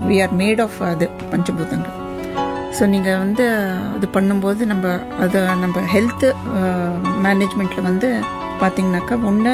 We are made of அது பஞ்சபூதங்கள் so நீங்கள் வந்து அது பண்ணும்போது நம்ம அதை நம்ம ஹெல்த்து மேனேஜ்மெண்ட்டில் வந்து பார்த்தீங்கன்னாக்கா ஒன்று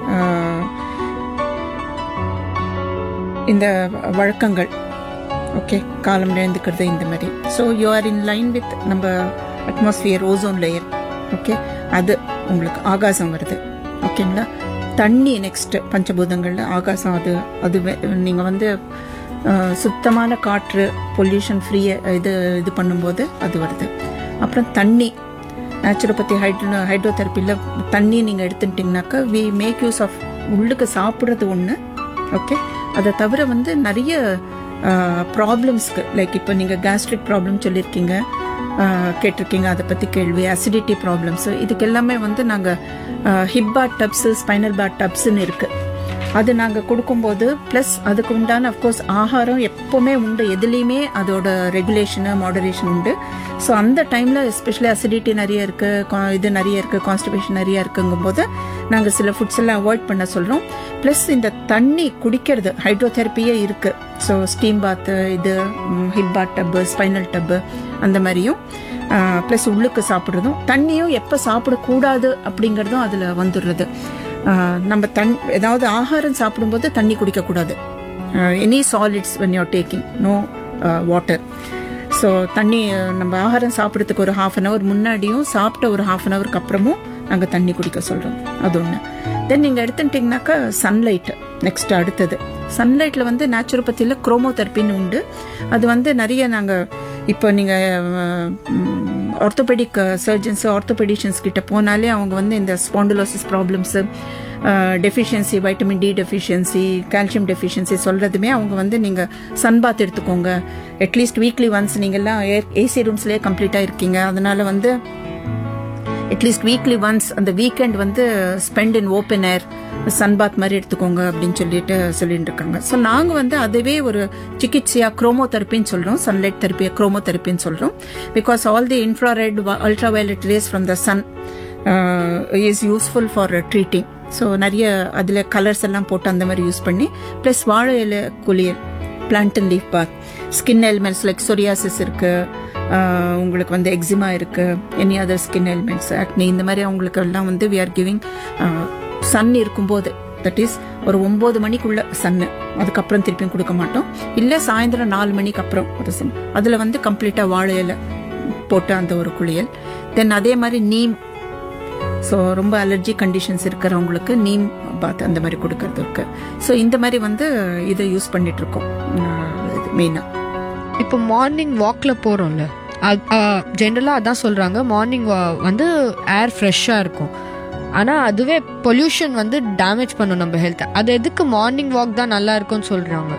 இந்த வழக்கங்கள் ஓகே காலம் எழுந்துக்கிறது இந்த மாதிரி so you are in line with நம்ம அட்மாஸ்பியர் ஓசோன் லேயர் ஓகே அது உங்களுக்கு ஆகாசம் வருது ஓகேங்களா தண்ணி நெக்ஸ்ட் பஞ்சபூதங்களில் ஆகாசம் அது அது நீங்கள் வந்து அஹ், சுத்தமான காற்று பொல்யூஷன் ஃப்ரீ இது இது பண்ணும்போது அது வருது அப்புறம் தண்ணி நேச்சுரோபதி ஹைட்ரோ ஹைட்ரோதெரப்பியில் தண்ணி நீங்கள் எடுத்துட்டிங்கனாக்கா வி மேக் யூஸ் ஆஃப் உள்ளுக்கு சாப்பிட்றது ஒன்று ஓகே அதை தவிர வந்து நிறைய ப்ராப்ளம்ஸ்க்கு லைக் இப்போ நீங்கள் கேஸ்ட்ரிக் ப்ராப்ளம் சொல்லியிருக்கீங்க ஆஹ், கேட்டிருக்கீங்க அதை பற்றி கேள்வி அசிடிட்டி ப்ராப்ளம்ஸ் இதுக்கு எல்லாமே வந்து நாங்கள் ஹிப்பா டப்ஸு ஸ்பைனல் பாட் டப்ஸ்ன்னு இருக்குது அது நாங்கள் கொடுக்கும்போது ப்ளஸ் அதுக்கு உண்டான அஃப்கோர்ஸ் ஆகாரம் எப்போவுமே உண்டு எதுலேயுமே அதோட ரெகுலேஷனு மாடரேஷன் உண்டு ஸோ அந்த டைமில் எஸ்பெஷலி அசிடிட்டி நிறைய இருக்குது இது நிறைய இருக்குது கான்ஸ்டிபேஷன் நிறைய இருக்குங்கும்போது நாங்கள் சில ஃபுட்ஸ் எல்லாம் அவாய்ட் பண்ண சொல்கிறோம் ப்ளஸ் இந்த தண்ணி குடிக்கிறது ஹைட்ரோதெரப்பியே இருக்குது ஸோ ஸ்டீம் பாத்து இது ஹிப் பாத் டப்பு ஸ்பைனல் டப்பு அந்த மாதிரியும் ப்ளஸ் உள்ளுக்கு சாப்பிட்றதும் தண்ணியும் எப்போ சாப்பிடக்கூடாது அப்படிங்கிறதும் அதில் வந்துடுறது ஆஹ் நம்ம தண் ஏதாவது ஆகாரம் சாப்பிடும்போது தண்ணி குடிக்கக்கூடாது any solids when you're taking no water so தண்ணி அஹ், நம்ம ஆகாரம் சாப்பிட்றதுக்கு ஒரு ஹாஃப் அன் ஹவர் முன்னாடியும் சாப்பிட்ட ஒரு ஹாஃப் அன் ஹவருக்கு அப்புறமும் நாங்கள் தண்ணி குடிக்க சொல்கிறோம் அது ஒன்று தென் நீங்கள் எடுத்துட்டிங்கனாக்கா சன்லைட் நெக்ஸ்ட் அடுத்தது சன்லைட்டில் வந்து நேச்சுரோபதியில் குரோமோதெரப்பின்னு உண்டு அது வந்து நிறைய நாங்கள் இப்போ நீங்கள் ஆர்த்தோபெடிக் சர்ஜன்ஸ் ஆர்த்தோபெடிஷியன்ஸ் கிட்ட போனாலே அவங்க வந்து இந்த spondylosis problems deficiency vitamin D deficiency calcium deficiency சொல்கிறதுமே அவங்க வந்து நீங்கள் சன்பாத் எடுத்துக்கோங்க அட்லீஸ்ட் வீக்லி ஒன்ஸ் நீங்கள்லாம் ஏசி ரூம்ஸ்லேயே கம்ப்ளீட்டாக இருக்கீங்க அதனால வந்து அட்லீஸ்ட் வீக்லி ஒன்ஸ் அந்த வீக்கெண்ட் வந்து spend in open air sunbath மாதிரி எடுத்துக்கோங்க அப்படின்னு சொல்லிட்டு சொல்லிட்டு இருக்காங்க ஸோ நாங்கள் வந்து அதுவே ஒரு சிகிச்சையா குரோமோ தெரப்பின்னு சொல்கிறோம் சன்லைட் தெரப்பியை குரோமோ தெரப்பின்னு சொல்கிறோம் because all the infrared ultra violet rays from the sun is useful for treating so நிறைய அதில் கலர்ஸ் எல்லாம் போட்டு அந்த மாதிரி யூஸ் பண்ணி ப்ளஸ் வாழை இலை குளியல் plant and leaf bath skin elements like psoriasis இருக்குது ஆஹ் உங்களுக்கு வந்து எக்ஸிமா இருக்கு any other skin elements acne இந்த மாதிரி அவங்களுக்கு எல்லாம் வந்து வி ஆர் கிவிங் சன் இருக்கும்போது தட் இஸ் ஒரு ஒன்பது மணிக்குள்ள சன்னு அதுக்கப்புறம் திருப்பியும் கொடுக்க மாட்டோம் இல்லை சாயந்தரம் நாலு மணிக்கு அப்புறம் ஒரு சன் அதில் வந்து கம்ப்ளீட்டாக வாழை இலை போட்டு அந்த ஒரு குளியல் தென் அதே மாதிரி நீம் ஸோ ரொம்ப அலர்ஜி கண்டிஷன்ஸ் இருக்கிறவங்களுக்கு நீம் பாத் அந்த மாதிரி கொடுக்கறது இருக்கு ஸோ இந்த மாதிரி வந்து இதை யூஸ் பண்ணிட்டு இருக்கோம் மெயினாக இப்போ மார்னிங் வாக்ல போறோம்ல ஜென்ரலா அதான் சொல்றாங்க மார்னிங் வந்து ஏர் ஃப்ரெஷ்ஷா இருக்கும் ஆனா அதுவே பொல்யூஷன் வந்து டேமேஜ் பண்ணும் நம்ம ஹெல்த் அது எதுக்கு மார்னிங் வாக் தான் நல்லா இருக்கும்னு சொல்றாங்க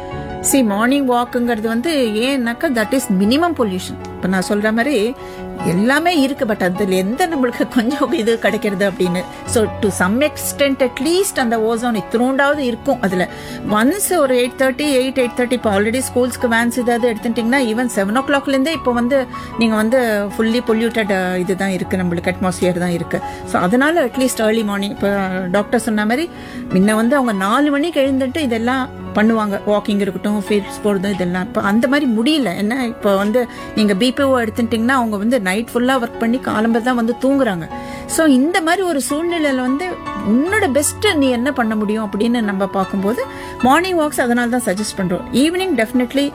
சி மார்னிங் வாக்குங்கிறது வந்து ஏன்னாக்கா தட் இஸ் மினிமம் பொல்யூஷன் இப்போ நான் சொல்ற மாதிரி எல்லாமே இருக்கு பட் அதில் எந்த நம்மளுக்கு கொஞ்சம் இது கிடைக்கிறது அப்படின்னு so to some extent at least அந்த ஓசோன் இத்தினோண்டாவது இருக்கும் அதில் ஒன்ஸ் ஒரு eight thirty eight eight thirty இப்போ ஆல்ரெடி ஸ்கூல்ஸ்க்கு வேன்ஸ் ஏதாவது எடுத்துட்டிங்கன்னா ஈவன் செவன் ஓ கிளாக்லேருந்தே இப்போ வந்து நீங்கள் வந்து ஃபுல்லி பொல்யூட்டட் இதுதான் இருக்குது நம்மளுக்கு அட்மாஸ்பியர் தான் இருக்குது ஸோ அதனால அட்லீஸ்ட் ஏர்லி மார்னிங் இப்போ டாக்டர் சொன்ன மாதிரி முன்ன வந்து அவங்க நாலு மணிக்கு எழுந்துட்டு இதெல்லாம் பண்ணுவாங்க வாக்கிங் இருக்கட்டும் ஃபீல்ட்ஸ் போகிறது இதெல்லாம் இப்போ அந்த மாதிரி முடியல என்ன இப்போ வந்து நீங்கள் பிபிஓ எடுத்துட்டிங்கன்னா அவங்க வந்து நைட் ஃபுல்லாக ஒர்க் பண்ணி காலம்பர் தான் வந்து தூங்குறாங்க ஸோ இந்த மாதிரி ஒரு சூழ்நிலையில் வந்து உன்னோட பெஸ்ட்டு நீ என்ன பண்ண முடியும் அப்படின்னு நம்ம பார்க்கும்போது மார்னிங் வாக்ஸ் அதனால தான் சஜஸ்ட் பண்ணுறோம் evening definitely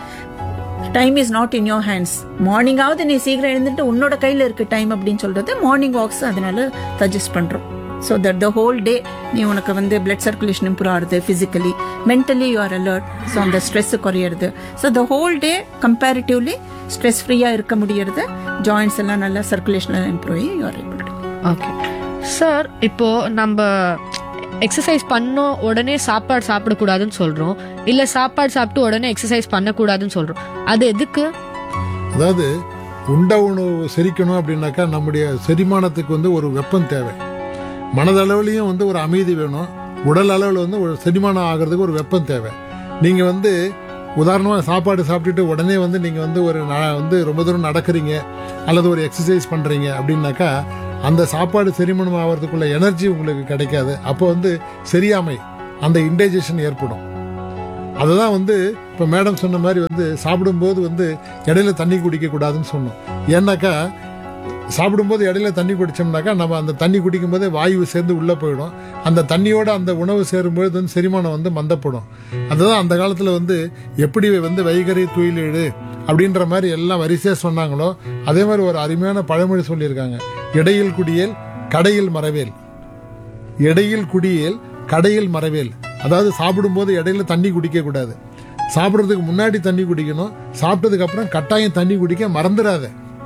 time is not in your hands மார்னிங்காவது நீ சீக்கிரம் எழுந்துட்டு உன்னோட கையில் இருக்கு டைம் அப்படின்னு சொல்றது மார்னிங் வாக்ஸ் அதனால சஜஸ்ட் பண்றோம் so that the whole day நீ உனக்கு வந்து பிளட் சர்க்குலேஷன் இம்ப்ரூவ் ஆகுது physically mentally you are alert so அந்த ஸ்ட்ரெஸ் குறையிறது so the whole day comparatively stress ஃப்ரீயாக இருக்க முடியறது ஜாயின்ஸ் எல்லாம் நல்லா சர்க்குலேஷன் இம்ப்ரூவ் ஆகி you are able okay sir இப்போ நம்ம எக்ஸசைஸ் பண்ணோம் உடனே சாப்பாடு சாப்பிடக்கூடாதுன்னு சொல்றோம் இல்ல சாப்பாடு சாப்பிட்டு உடனே எக்ஸசைஸ் பண்ணக்கூடாதுன்னு சொல்றோம் அது எதுக்கு அதாவது உண்ட உணவு செரிக்கணும் அப்படின்னாக்கா நம்முடைய செரிமானத்துக்கு வந்து ஒரு வெப்பம் தேவை மனதளவுலையும் வந்து ஒரு அமைதி வேணும் உடல் அளவில் வந்து ஒரு செரிமானம் ஆகிறதுக்கு ஒரு வெப்பம் தேவை நீங்கள் வந்து உதாரணமாக சாப்பாடு சாப்பிட்டுட்டு உடனே வந்து நீங்கள் வந்து ஒரு ந- வந்து ரொம்ப தூரம் நடக்கிறீங்க அல்லது ஒரு எக்ஸசைஸ் பண்ணுறீங்க அப்படின்னாக்கா அந்த சாப்பாடு செரிமானம் ஆகிறதுக்குள்ள எனர்ஜி உங்களுக்கு கிடைக்காது அப்போ வந்து சரியாமை அந்த இன்டைஜஷன் ஏற்படும் அதுதான் வந்து இப்போ மேடம் சொன்ன மாதிரி வந்து சாப்பிடும்போது வந்து இடையில தண்ணி குடிக்க கூடாதுன்னு சொன்னோம் ஏன்னாக்கா சாப்பிடும்போது இடையில தண்ணி குடிச்சோம்னாக்கா நம்ம அந்த தண்ணி குடிக்கும் போதே வாயு சேர்ந்து உள்ளே போயிடும் அந்த தண்ணியோட அந்த உணவு சேரும்போது வந்து செரிமானம் வந்து மந்தப்படும் அதுதான் அந்த காலத்தில் வந்து எப்படி வந்து வைகரை துயிலீடு அப்படின்ற மாதிரி எல்லாம் வரிசையாக சொன்னாங்களோ அதே மாதிரி ஒரு அருமையான பழமொழி சொல்லியிருக்காங்க இடையில் குடியேல் கடையில் மறவேல் இடையில் குடியேல் கடையில் மறவேல் அதாவது சாப்பிடும்போது இடையில தண்ணி குடிக்க கூடாது சாப்பிட்றதுக்கு முன்னாடி தண்ணி குடிக்கணும் சாப்பிட்டதுக்கு அப்புறம் கட்டாயம் தண்ணி குடிக்க மறந்துடாத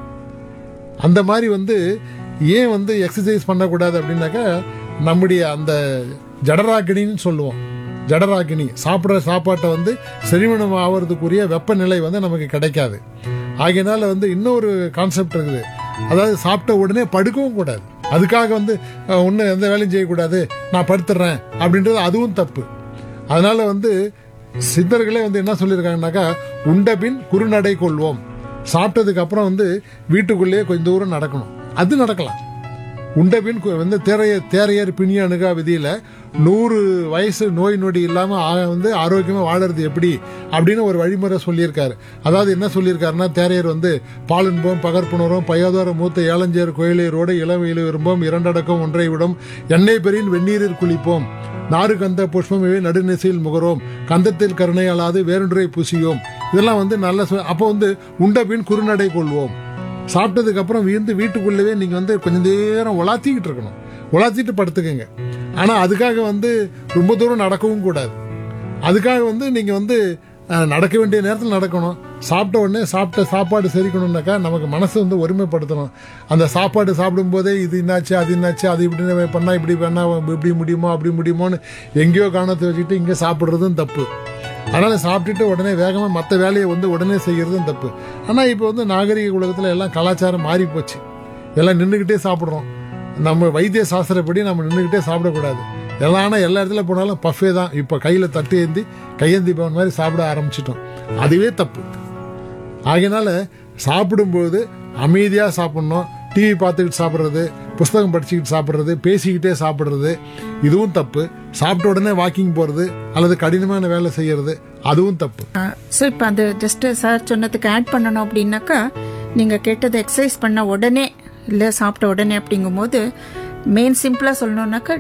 அந்த மாதிரி வந்து ஏன் வந்து எக்ஸசைஸ் பண்ணக்கூடாது அப்படின்னாக்கா நம்முடைய அந்த ஜடராக்கினின்னு சொல்லுவோம் ஜடராக்கினி சாப்பிட்ற சாப்பாட்டை வந்து செரிமானம் ஆகிறதுக்குரிய வெப்பநிலை வந்து நமக்கு கிடைக்காது ஆகையினால வந்து இன்னொரு கான்செப்ட் இருக்குது அதாவது சாப்பிட்ட உடனே படுக்கவும் கூடாது அதுக்காக வந்து ஒன்றும் எந்த வேலையும் செய்யக்கூடாது நான் படுத்துடுறேன் அப்படின்றது அதுவும் தப்பு அதனால வந்து சித்தர்களே வந்து என்ன சொல்லியிருக்காங்கனாக்கா உண்ட பின் குறுநடை கொள்வோம் சாப்பிட்டதுக்கு அப்புறம் வந்து வீட்டுக்குள்ளேயே கொஞ்சம் தூரம் நடக்கணும் அது நடக்கலாம் உண்ட பின் கு- வந்து தேரைய தேரையர் பிணிய அணுகா விதியில நூறு வயசு நோய் நொடி இல்லாம ஆ- வந்து ஆரோக்கியமா வாழறது எப்படி அப்படின்னு ஒரு வழிமுறை சொல்லியிருக்காரு அதாவது என்ன சொல்லியிருக்காருன்னா தேரையர் வந்து பாலின்பம் பகற்புணரும் பயோதார மூத்த ஏலஞ்சேர் கோயிலையரோடு இளவெயில் விரும்பும் இரண்டடக்கம் ஒன்றை விடும் எண்ணெய் பெறின் வெந்நீரில் குளிப்போம் நாறு கந்த புஷ்பமே நடுநிசையில் முகரோம் கந்தத்தில் கருணை அல்லாது வேறொன்றை புசியோம் இதெல்லாம் வந்து நல்ல சொ- அப்போ வந்து உண்ட பின் குறுநடை கொள்வோம் சாப்பிட்டதுக்கு அப்புறம் வீந்து வீட்டுக்குள்ளவே நீங்க வந்து கொஞ்ச நேரம் உலாத்திக்கிட்டு இருக்கணும் உலாத்திட்டு படுத்துக்கங்க ஆனா அதுக்காக வந்து ரொம்ப தூரம் நடக்கவும் கூடாது அதுக்காக வந்து நீங்க வந்து அஹ், நடக்க வேண்டிய நேரத்தில் நடக்கணும் சாப்பிட்ட உடனே சாப்பிட்ட சாப்பாடு செரிக்கணும்னாக்கா நமக்கு மனசு வந்து ஒருமைப்படுத்தணும் அந்த சாப்பாடு சாப்பிடும்போதே இது என்னாச்சு அது என்னாச்சு அது இப்படி பண்ணா இப்படி பண்ணா இப்படி முடியுமோ அப்படி முடியுமோன்னு எங்கேயோ கவனத்தை வச்சுக்கிட்டு இங்கே சாப்பிட்றதும் தப்பு அதனால சாப்பிட்டுட்டு உடனே வேகமா மற்ற வேலையை வந்து உடனே செய்யறதும் தப்பு ஆனா இப்போ வந்து நாகரிக உலகத்துல எல்லாம் கலாச்சாரம் மாறி போச்சு எல்லாம் நின்றுக்கிட்டே சாப்பிட்றோம் நம்ம வைத்திய சாஸ்திரப்படி நம்ம நின்றுக்கிட்டே சாப்பிடக்கூடாது எல்லாம் ஆனால் எல்லா இடத்துல போனாலும் பஃபே தான் இப்போ கையில் தட்டு ஏந்தி கையேந்தி பவன் மாதிரி சாப்பிட ஆரம்பிச்சிட்டோம் அதுவே தப்பு ஆகையினால சாப்பிடும்போது அமைதியாக சாப்பிடணும் டிவி பார்த்துக்கிட்டு சாப்பிட்றது புஸ்தகம் படிச்சுக்கிட்டு சாப்பிட்றது பேசிக்கிட்டே சாப்பிட்றது இதுவும் தப்பு சாப்பிட்ட உடனே வாக்கிங் போகிறது அல்லது கடினமான வேலை செய்யறது அதுவும் தப்பு ஸோ இப்போ அந்த ஜஸ்ட் சார் சொன்னதுக்கு ஆட் பண்ணணும் அப்படின்னாக்கா நீங்கள் கேட்டது எக்ஸசைஸ் பண்ண உடனே இல்லை சாப்பிட்ட உடனே அப்படிங்கும்போது மெயின் சிம்பிளாக சொல்லணும்னாக்கா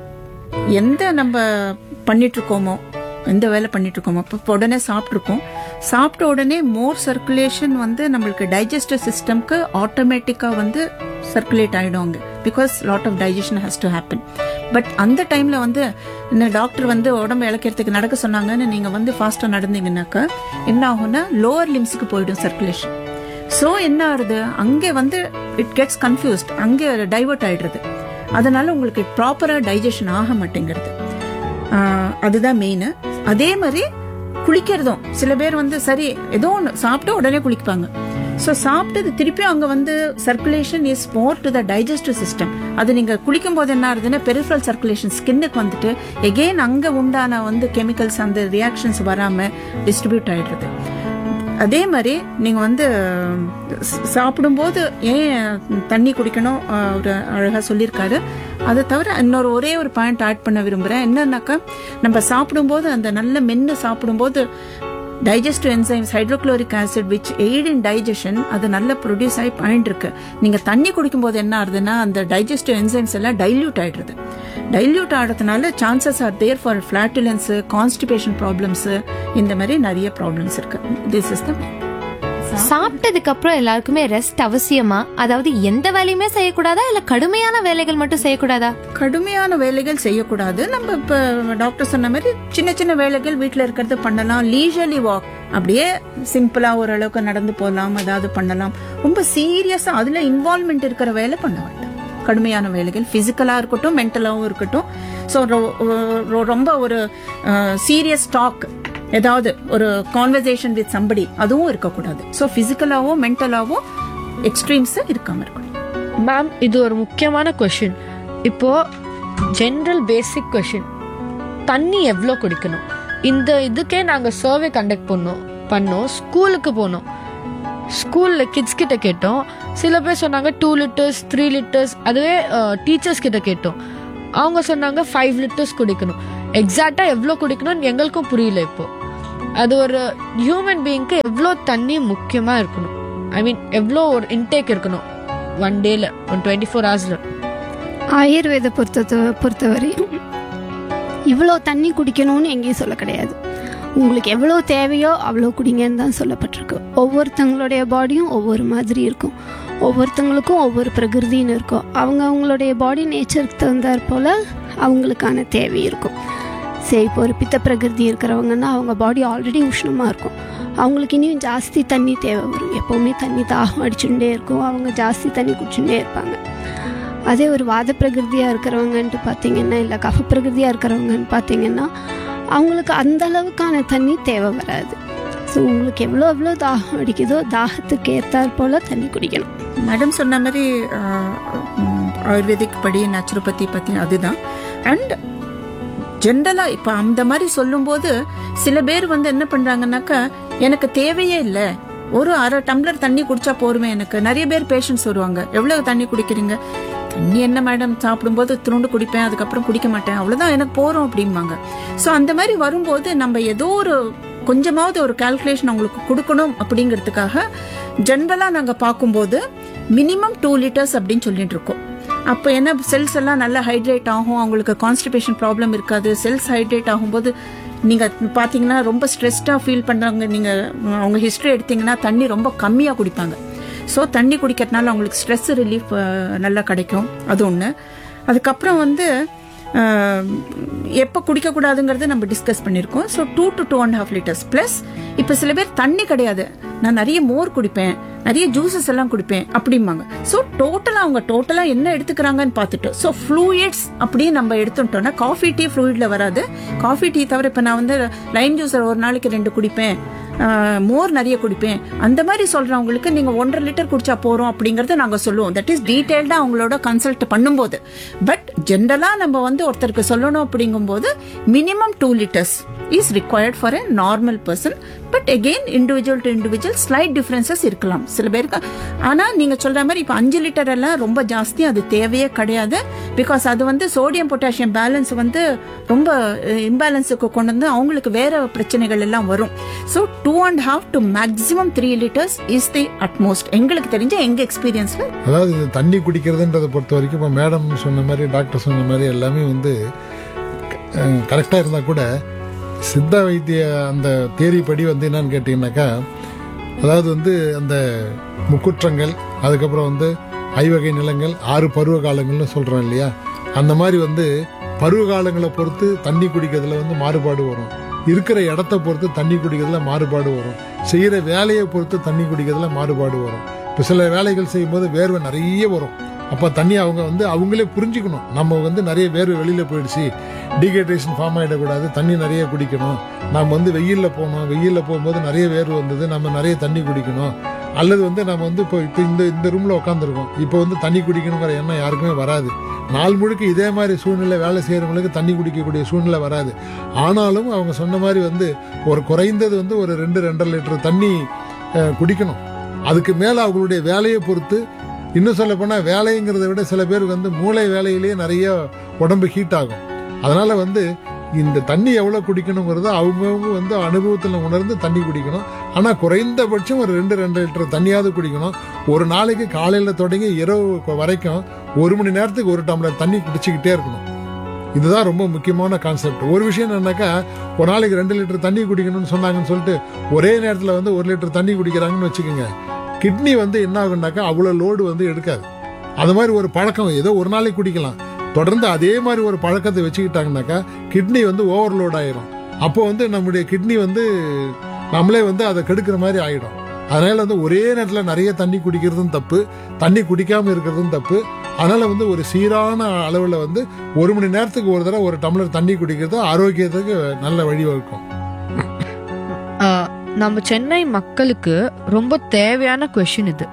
எந்த நம்ம பண்ணிட்டு இருக்கோமோ எந்த வேலை பண்ணிட்டு இருக்கோமோ இப்போ உடனே சாப்பிட்ருக்கோம் சாப்பிட்ட உடனே மோர் சர்க்குலேஷன் வந்து நம்மளுக்கு டைஜஸ்டிவ் சிஸ்டம்க்கு ஆட்டோமேட்டிக்காக வந்து சர்க்குலேட் ஆகிடுவாங்க because lot of digestion has to happen but அந்த டைம்ல வந்து இந்த டாக்டர் வந்து உடம்பு இழக்கிறதுக்கு நடக்க சொன்னாங்கன்னு நீங்க வந்து ஃபாஸ்டா நடந்தீங்கன்னாக்கா என்ன ஆகும்னா லோவர் லிம்ஸுக்கு போயிடும் சர்க்குலேஷன் ஸோ என்ன ஆகுது அங்கே வந்து இட் கெட்ஸ் கன்ஃபியூஸ்ட் அங்கே டைவர்ட் ஆயிடுறது அதனால உங்களுக்கு ப்ராப்பரா டைஜஷன் ஆக மாட்டேங்கிறது ஆஹ் அதுதான் மெயின் அதே மாதிரி குளிக்கிறதும் சில பேர் வந்து சரி ஏதோ ஒன்று சாப்பிட்டு உடனே குளிப்பாங்க ஸோ சாப்பிட்டது திருப்பியும் அங்கே வந்து circulation is more to the digestive system அது நீங்கள் குளிக்கும் போது என்ன ஆகுதுன்னா பெரிஃபரல் சர்க்குலேஷன் ஸ்கின்னுக்கு வந்துட்டு எகெயின் அங்கே உண்டான வந்து கெமிக்கல்ஸ் அந்த ரியாக்ஷன்ஸ் வராமல் டிஸ்ட்ரிபியூட் ஆயிடுறது அதே மாதிரி நீங்க வந்து ஸ்- சாப்பிடும்போது ஏன் தண்ணி குடிக்கணும் அஹ், ஒரு அழகா சொல்லியிருக்காரு அதை தவிர இன்னொரு ஒரே ஒரு பாயிண்ட் ஆட் பண்ண விரும்புறேன் என்னன்னாக்கா நம்ம சாப்பிடும்போது அந்த நல்ல மென்று சாப்பிடும்போது digestive enzymes hydrochloric acid which aid in digestion அது நல்ல ப்ரொடியூஸ் ஆகி பாயிண்ட் இருக்கு நீங்க தண்ணி குடிக்கும்போது என்ன ஆகுதுன்னா அந்த டைஜஸ்டிவ் என்சைம்ஸ் எல்லாம் டைல்யூட் ஆயிடுறது டைல்யூட் ஆகிறதுனால chances are there for flatulence constipation problems இந்த மாதிரி நிறைய ப்ராப்ளம்ஸ் இருக்கு திஸ் இஸ் த சாப்பிட்டதுக்கு அப்புறம் எல்லாருக்குமே ரெஸ்ட் அவசியமா அதாவது எந்த வேலையுமே செய்யக்கூடாதா இல்ல கடுமையான வேலைகள் மட்டும் செய்யக்கூடாதா கடுமையான வேலைகள் செய்யக்கூடாது நம்ம இப்ப டாக்டர் சொன்ன மாதிரி சின்ன சின்ன வேலைகள் வீட்ல இருக்கிறது பண்ணலாம் லீஜர்லி வாக் அப்படியே சிம்பிளா ஓரளவுக்கு நடந்து போகலாம் ஏதாவது பண்ணலாம் ரொம்ப சீரியஸா அதுல இன்வால்மெண்ட் இருக்கிற வேலை பண்ண வேண்டாம் கடுமையான வேலைகள் பிசிக்கலா இருக்கட்டும் மென்டலாவும் இருக்கட்டும் ஸோ ரொம்ப ஒரு சீரியஸ் டாக் ஏதாவது ஒரு கான்வர்சேஷன் வித் சம்படி அதுவும் இருக்கக்கூடாது ஸோ பிசிக்கலாவோ மென்டலாவோ எக்ஸ்ட்ரீம்ஸ் இருக்காம இருக்கணும் மேம் இது ஒரு முக்கியமான கொஷின் இப்போ ஜென்ரல் பேசிக் கொஷின் தண்ணி எவ்வளோ குடிக்கணும் இந்த இதுக்கே நாங்கள் சர்வே கண்டக்ட் பண்ணோம் பண்ணோம் ஸ்கூலுக்கு போனோம் ஸ்கூலில் கிட்ஸ் கிட்ட கேட்டோம் சில பேர் சொன்னாங்க டூ லிட்டர்ஸ் த்ரீ லிட்டர்ஸ் அதுவே டீச்சர்ஸ் கிட்ட கேட்டோம் அவங்க சொன்னாங்க ஃபைவ் லிட்டர்ஸ் குடிக்கணும் எக்ஸாக்டாக எவ்வளோ குடிக்கணும்னு எங்களுக்கும் புரியல இப்போ அது ஒரு ஹியூமன் பீயிங்க்கு எவ்வளோ தண்ணி முக்கியமாக இருக்கணும் ஐ மீன் எவ்வளோ ஒரு இன்டேக் இருக்கணும் ஒன் டேல ஒன் டுவெண்ட்டி ஃபோர் ஹவர்ஸில் ஆயுர்வேத பொறுத்த பொறுத்தவரையும் இவ்வளோ தண்ணி குடிக்கணும்னு எங்கேயும் சொல்ல கிடையாது உங்களுக்கு எவ்வளோ தேவையோ அவ்வளோ குடிங்கன்னு தான் சொல்லப்பட்டிருக்கு ஒவ்வொருத்தங்களுடைய பாடியும் ஒவ்வொரு மாதிரி இருக்கும் ஒவ்வொருத்தங்களுக்கும் ஒவ்வொரு பிரகிருதின்னு இருக்கும் அவங்க அவங்களுடைய பாடி நேச்சருக்கு தகுந்தாற் போல் அவங்களுக்கான தேவை இருக்கும் சரி இப்போ ஒரு பித்த பிரகிருதி இருக்கிறவங்கன்னா அவங்க பாடி ஆல்ரெடி உஷ்ணமாக இருக்கும் அவங்களுக்கு இனியும் ஜாஸ்தி தண்ணி தேவை வரும் எப்போவுமே தண்ணி தாகம் அடிச்சுட்டே இருக்கும் அவங்க ஜாஸ்தி தண்ணி குடிச்சுட்டே இருப்பாங்க அதே ஒரு வாத பிரகிருதியாக இருக்கிறவங்கன்ட்டு பார்த்தீங்கன்னா இல்லை கஃப பிரகிருதியாக இருக்கிறவங்கன்னு பார்த்தீங்கன்னா அவங்களுக்கு அந்த அளவுக்கான தண்ணி தேவை வராது ஸோ உங்களுக்கு எவ்வளோ எவ்வளோ தாகம் அடிக்குதோ தாகத்துக்கு ஏற்றாற் போல் தண்ணி குடிக்கணும் மேடம் சொன்ன மாதிரி ஆயுர்வேதிக் படி நேச்சுரோபதி பத்தி அதுதான் அண்ட் ஜென்ரலா இப்ப அந்த மாதிரி சொல்லும்போது சில பேர் வந்து என்ன பண்றாங்கன்னாக்கா எனக்கு தேவையே இல்ல ஒரு அரை டம்ளர் தண்ணி குடிச்சா போருமே எனக்கு நிறைய பேர் பேஷண்ட்ஸ் வருவாங்க எவ்வளவு தண்ணி குடிக்கிறீங்க தண்ணி என்ன மேடம் சாப்பிடும்போது துருண்டு குடிப்பேன் அதுக்கப்புறம் குடிக்க மாட்டேன் அவ்வளவுதான் எனக்கு போறோம் அப்படிம்பாங்க சோ அந்த மாதிரி வரும்போது நம்ம ஏதோ ஒரு கொஞ்சமாவது ஒரு கால்குலேஷன் அவங்களுக்கு கொடுக்கணும் அப்படிங்கிறதுக்காக ஜென்ரலா நாங்க பார்க்கும்போது மினிமம் டூ லிட்டர்ஸ் அப்படின்னு சொல்லிட்டு இருக்கோம் அப்போ என்ன செல்ஸ் எல்லாம் நல்லா ஹைட்ரேட் ஆகும் அவங்களுக்கு கான்ஸ்டிபேஷன் ப்ராப்ளம் இருக்காது செல்ஸ் ஹைட்ரேட் ஆகும்போது நீங்க பாத்தீங்கன்னா ரொம்ப ஸ்ட்ரெஸ்டா ஃபீல் பண்றவங்க நீங்க அவங்க ஹிஸ்டரி எடுத்தீங்கன்னா தண்ணி ரொம்ப கம்மியா குடிப்பாங்க ஸோ தண்ணி குடிக்கிறதுனால அவங்களுக்கு ஸ்ட்ரெஸ் ரிலீஃப் நல்லா கிடைக்கும் அது ஒன்று அதுக்கப்புறம் வந்து எப்போ குடிக்கக்கூடாதுங்கிறது நம்ம டிஸ்கஸ் பண்ணியிருக்கோம் so two to two and half litres plus இப்போ சில பேர் தண்ணி கிடையாது நான் நிறைய மோர் குடிப்பேன் நிறைய ஜூசஸ் எல்லாம் குடிப்பேன் அப்படிம்பாங்க ஸோ டோட்டலாக அவங்க டோட்டலாக என்ன எடுத்துக்கிறாங்கன்னு பார்த்துட்டு ஸோ ஃப்ளூயிட்ஸ் அப்படின்னு நம்ம எடுத்துட்டோம்னா காஃபி டீ ஃப்ளூயிட்ல வராது காஃபி டீ தவிர இப்போ நான் வந்து லைம் ஜூஸ் ஒரு நாளைக்கு ரெண்டு குடிப்பேன் மோர் நிறைய குடிப்பேன் அந்த மாதிரி சொல்றவங்களுக்கு நீங்க ஒன்றரை லிட்டர் குடிச்சா போறோம் அப்படிங்கறத நாங்க சொல்லுவோம் தட் இஸ் டீடைல்டா அவங்களோட கன்சல்ட் பண்ணும்போது பட் ஜென்ரலா நம்ம வந்து ஒருத்தருக்கு சொல்லணும் அப்படிங்கும்போது minimum two litres is required for a normal person but again individual to individual slight differences இருக்கலாம் சில பேருக்கு ஆனா நீங்க சொல்ற மாதிரி இப்ப அஞ்சு லிட்டர் எல்லாம் ரொம்ப ஜாஸ்தி அது தேவையே கிடையாது பிகாஸ் அது வந்து சோடியம் பொட்டாசியம் பேலன்ஸ் வந்து ரொம்ப இம்பேலன்ஸுக்கு கொண்டு வந்து அவங்களுக்கு வேற பிரச்சனைகள் எல்லாம் வரும் so two and half to maximum three litres is the utmost எங்களுக்கு தெரிஞ்ச எங்க எக்ஸ்பீரியன்ஸ்ல அதாவது இது தண்ணி குடிக்கிறதுன்றதை பொறுத்த வரைக்கும் இப்போ மேடம் சொன்ன மாதிரி டாக்டர் சொன்ன மாதிரி எல்லாமே வந்து கரெக்டாக இருந்தால் கூட சித்த வைத்திய அந்த தேரி படி வந்து என்னன்னு கேட்டிங்கனாக்கா அதாவது வந்து அந்த முக்குற்றங்கள் அதுக்கப்புறம் வந்து ஐவகை நிலங்கள் ஆறு பருவ காலங்கள்னு சொல்கிறோம் இல்லையா அந்த மாதிரி வந்து பருவ காலங்களை பொறுத்து தண்ணி குடிக்கிறதுல வந்து மாறுபாடு வரும் இருக்கிற இடத்த பொறுத்து தண்ணி குடிக்கிறதுல மாறுபாடு வரும் செய்கிற வேலையை பொறுத்து தண்ணி குடிக்கிறதுல மாறுபாடு வரும் இப்போ சில வேலைகள் செய்யும்போது வேர்வை நிறைய வரும் அப்போ தண்ணி அவங்க வந்து அவங்களே புரிஞ்சுக்கணும் நம்ம வந்து நிறைய வேர்வை வெளியில் போயிடுச்சு டீஹைட்ரேஷன் ஃபார்ம் ஆகிடக்கூடாது தண்ணி நிறைய குடிக்கணும் நம்ம வந்து வெயிலில் போகணும் வெயிலில் போகும்போது நிறைய வேர்வை வந்தது நம்ம நிறைய தண்ணி குடிக்கணும் அல்லது வந்து நம்ம வந்து இப்போ இப்போ இந்த இந்த ரூமில் உட்காந்துருக்கோம் இப்போ வந்து தண்ணி குடிக்கணுங்கிற எண்ணம் யாருக்குமே வராது நாள் முழுக்க இதே மாதிரி சூழ்நிலை வேலை செய்கிறவங்களுக்கு தண்ணி குடிக்கக்கூடிய சூழ்நிலை வராது ஆனாலும் அவங்க சொன்ன மாதிரி வந்து ஒரு குறைந்தது வந்து ஒரு ரெண்டு ரெண்டரை லிட்டர் தண்ணி அஹ், குடிக்கணும் அதுக்கு மேலே அவங்களுடைய வேலையை பொறுத்து இன்னும் சொல்ல போனால் வேலைங்கிறத விட சில பேருக்கு வந்து மூளை வேலையிலேயே நிறைய உடம்பு ஹீட் ஆகும் அதனால வந்து இந்த தண்ணி எவ்வளோ குடிக்கணுங்கிறத அவங்கவுங்க வந்து அனுபவத்தில் உணர்ந்து தண்ணி குடிக்கணும் ஆனால் குறைந்தபட்சம் ஒரு ரெண்டு ரெண்டு லிட்டர் தண்ணியாவது குடிக்கணும் ஒரு நாளைக்கு காலையில் தொடங்கி இரவு வரைக்கும் ஒரு மணி நேரத்துக்கு ஒரு டம்ளர் தண்ணி குடிச்சிக்கிட்டே இருக்கணும் இதுதான் ரொம்ப முக்கியமான கான்செப்ட் ஒரு விஷயம் என்னன்னாக்கா ஒரு நாளைக்கு ரெண்டு லிட்டர் தண்ணி குடிக்கணும்னு சொன்னாங்கன்னு சொல்லிட்டு ஒரே நேரத்தில் வந்து ஒரு லிட்டர் தண்ணி குடிக்கிறாங்கன்னு வச்சுக்கோங்க கிட்னி வந்து என்ன ஆகுனாக்கா அவ்வளோ லோடு வந்து எடுக்காது அது மாதிரி ஒரு பழக்கம் ஏதோ ஒரு நாளைக்கு குடிக்கலாம் தொடர்ந்து அதே மாதிரி ஒரு பழக்கத்தை வச்சுக்கிட்டாங்கனாக்கா கிட்னி வந்து ஓவர்லோட் ஆயிரும் அப்போ வந்து நம்முடைய கிட்னி வந்து நம்மளே வந்து அதை கெடுக்கிற மாதிரி ஆயிடும் அதனால வந்து ஒரே நேரத்தில் நிறைய தண்ணி குடிக்கிறதும் தப்பு தண்ணி குடிக்காம இருக்கிறதும் தப்பு அதனால வந்து ஒரு சீரான அளவில் வந்து ஒரு மணி நேரத்துக்கு ஒரு தடவை ஒரு டம்ளர் தண்ணி குடிக்கிறது ஆரோக்கியத்துக்கு நல்ல வழிவகுக்கும் ஆஹ், நம்ம சென்னை மக்களுக்கு ரொம்ப தேவையான கொஷின் இது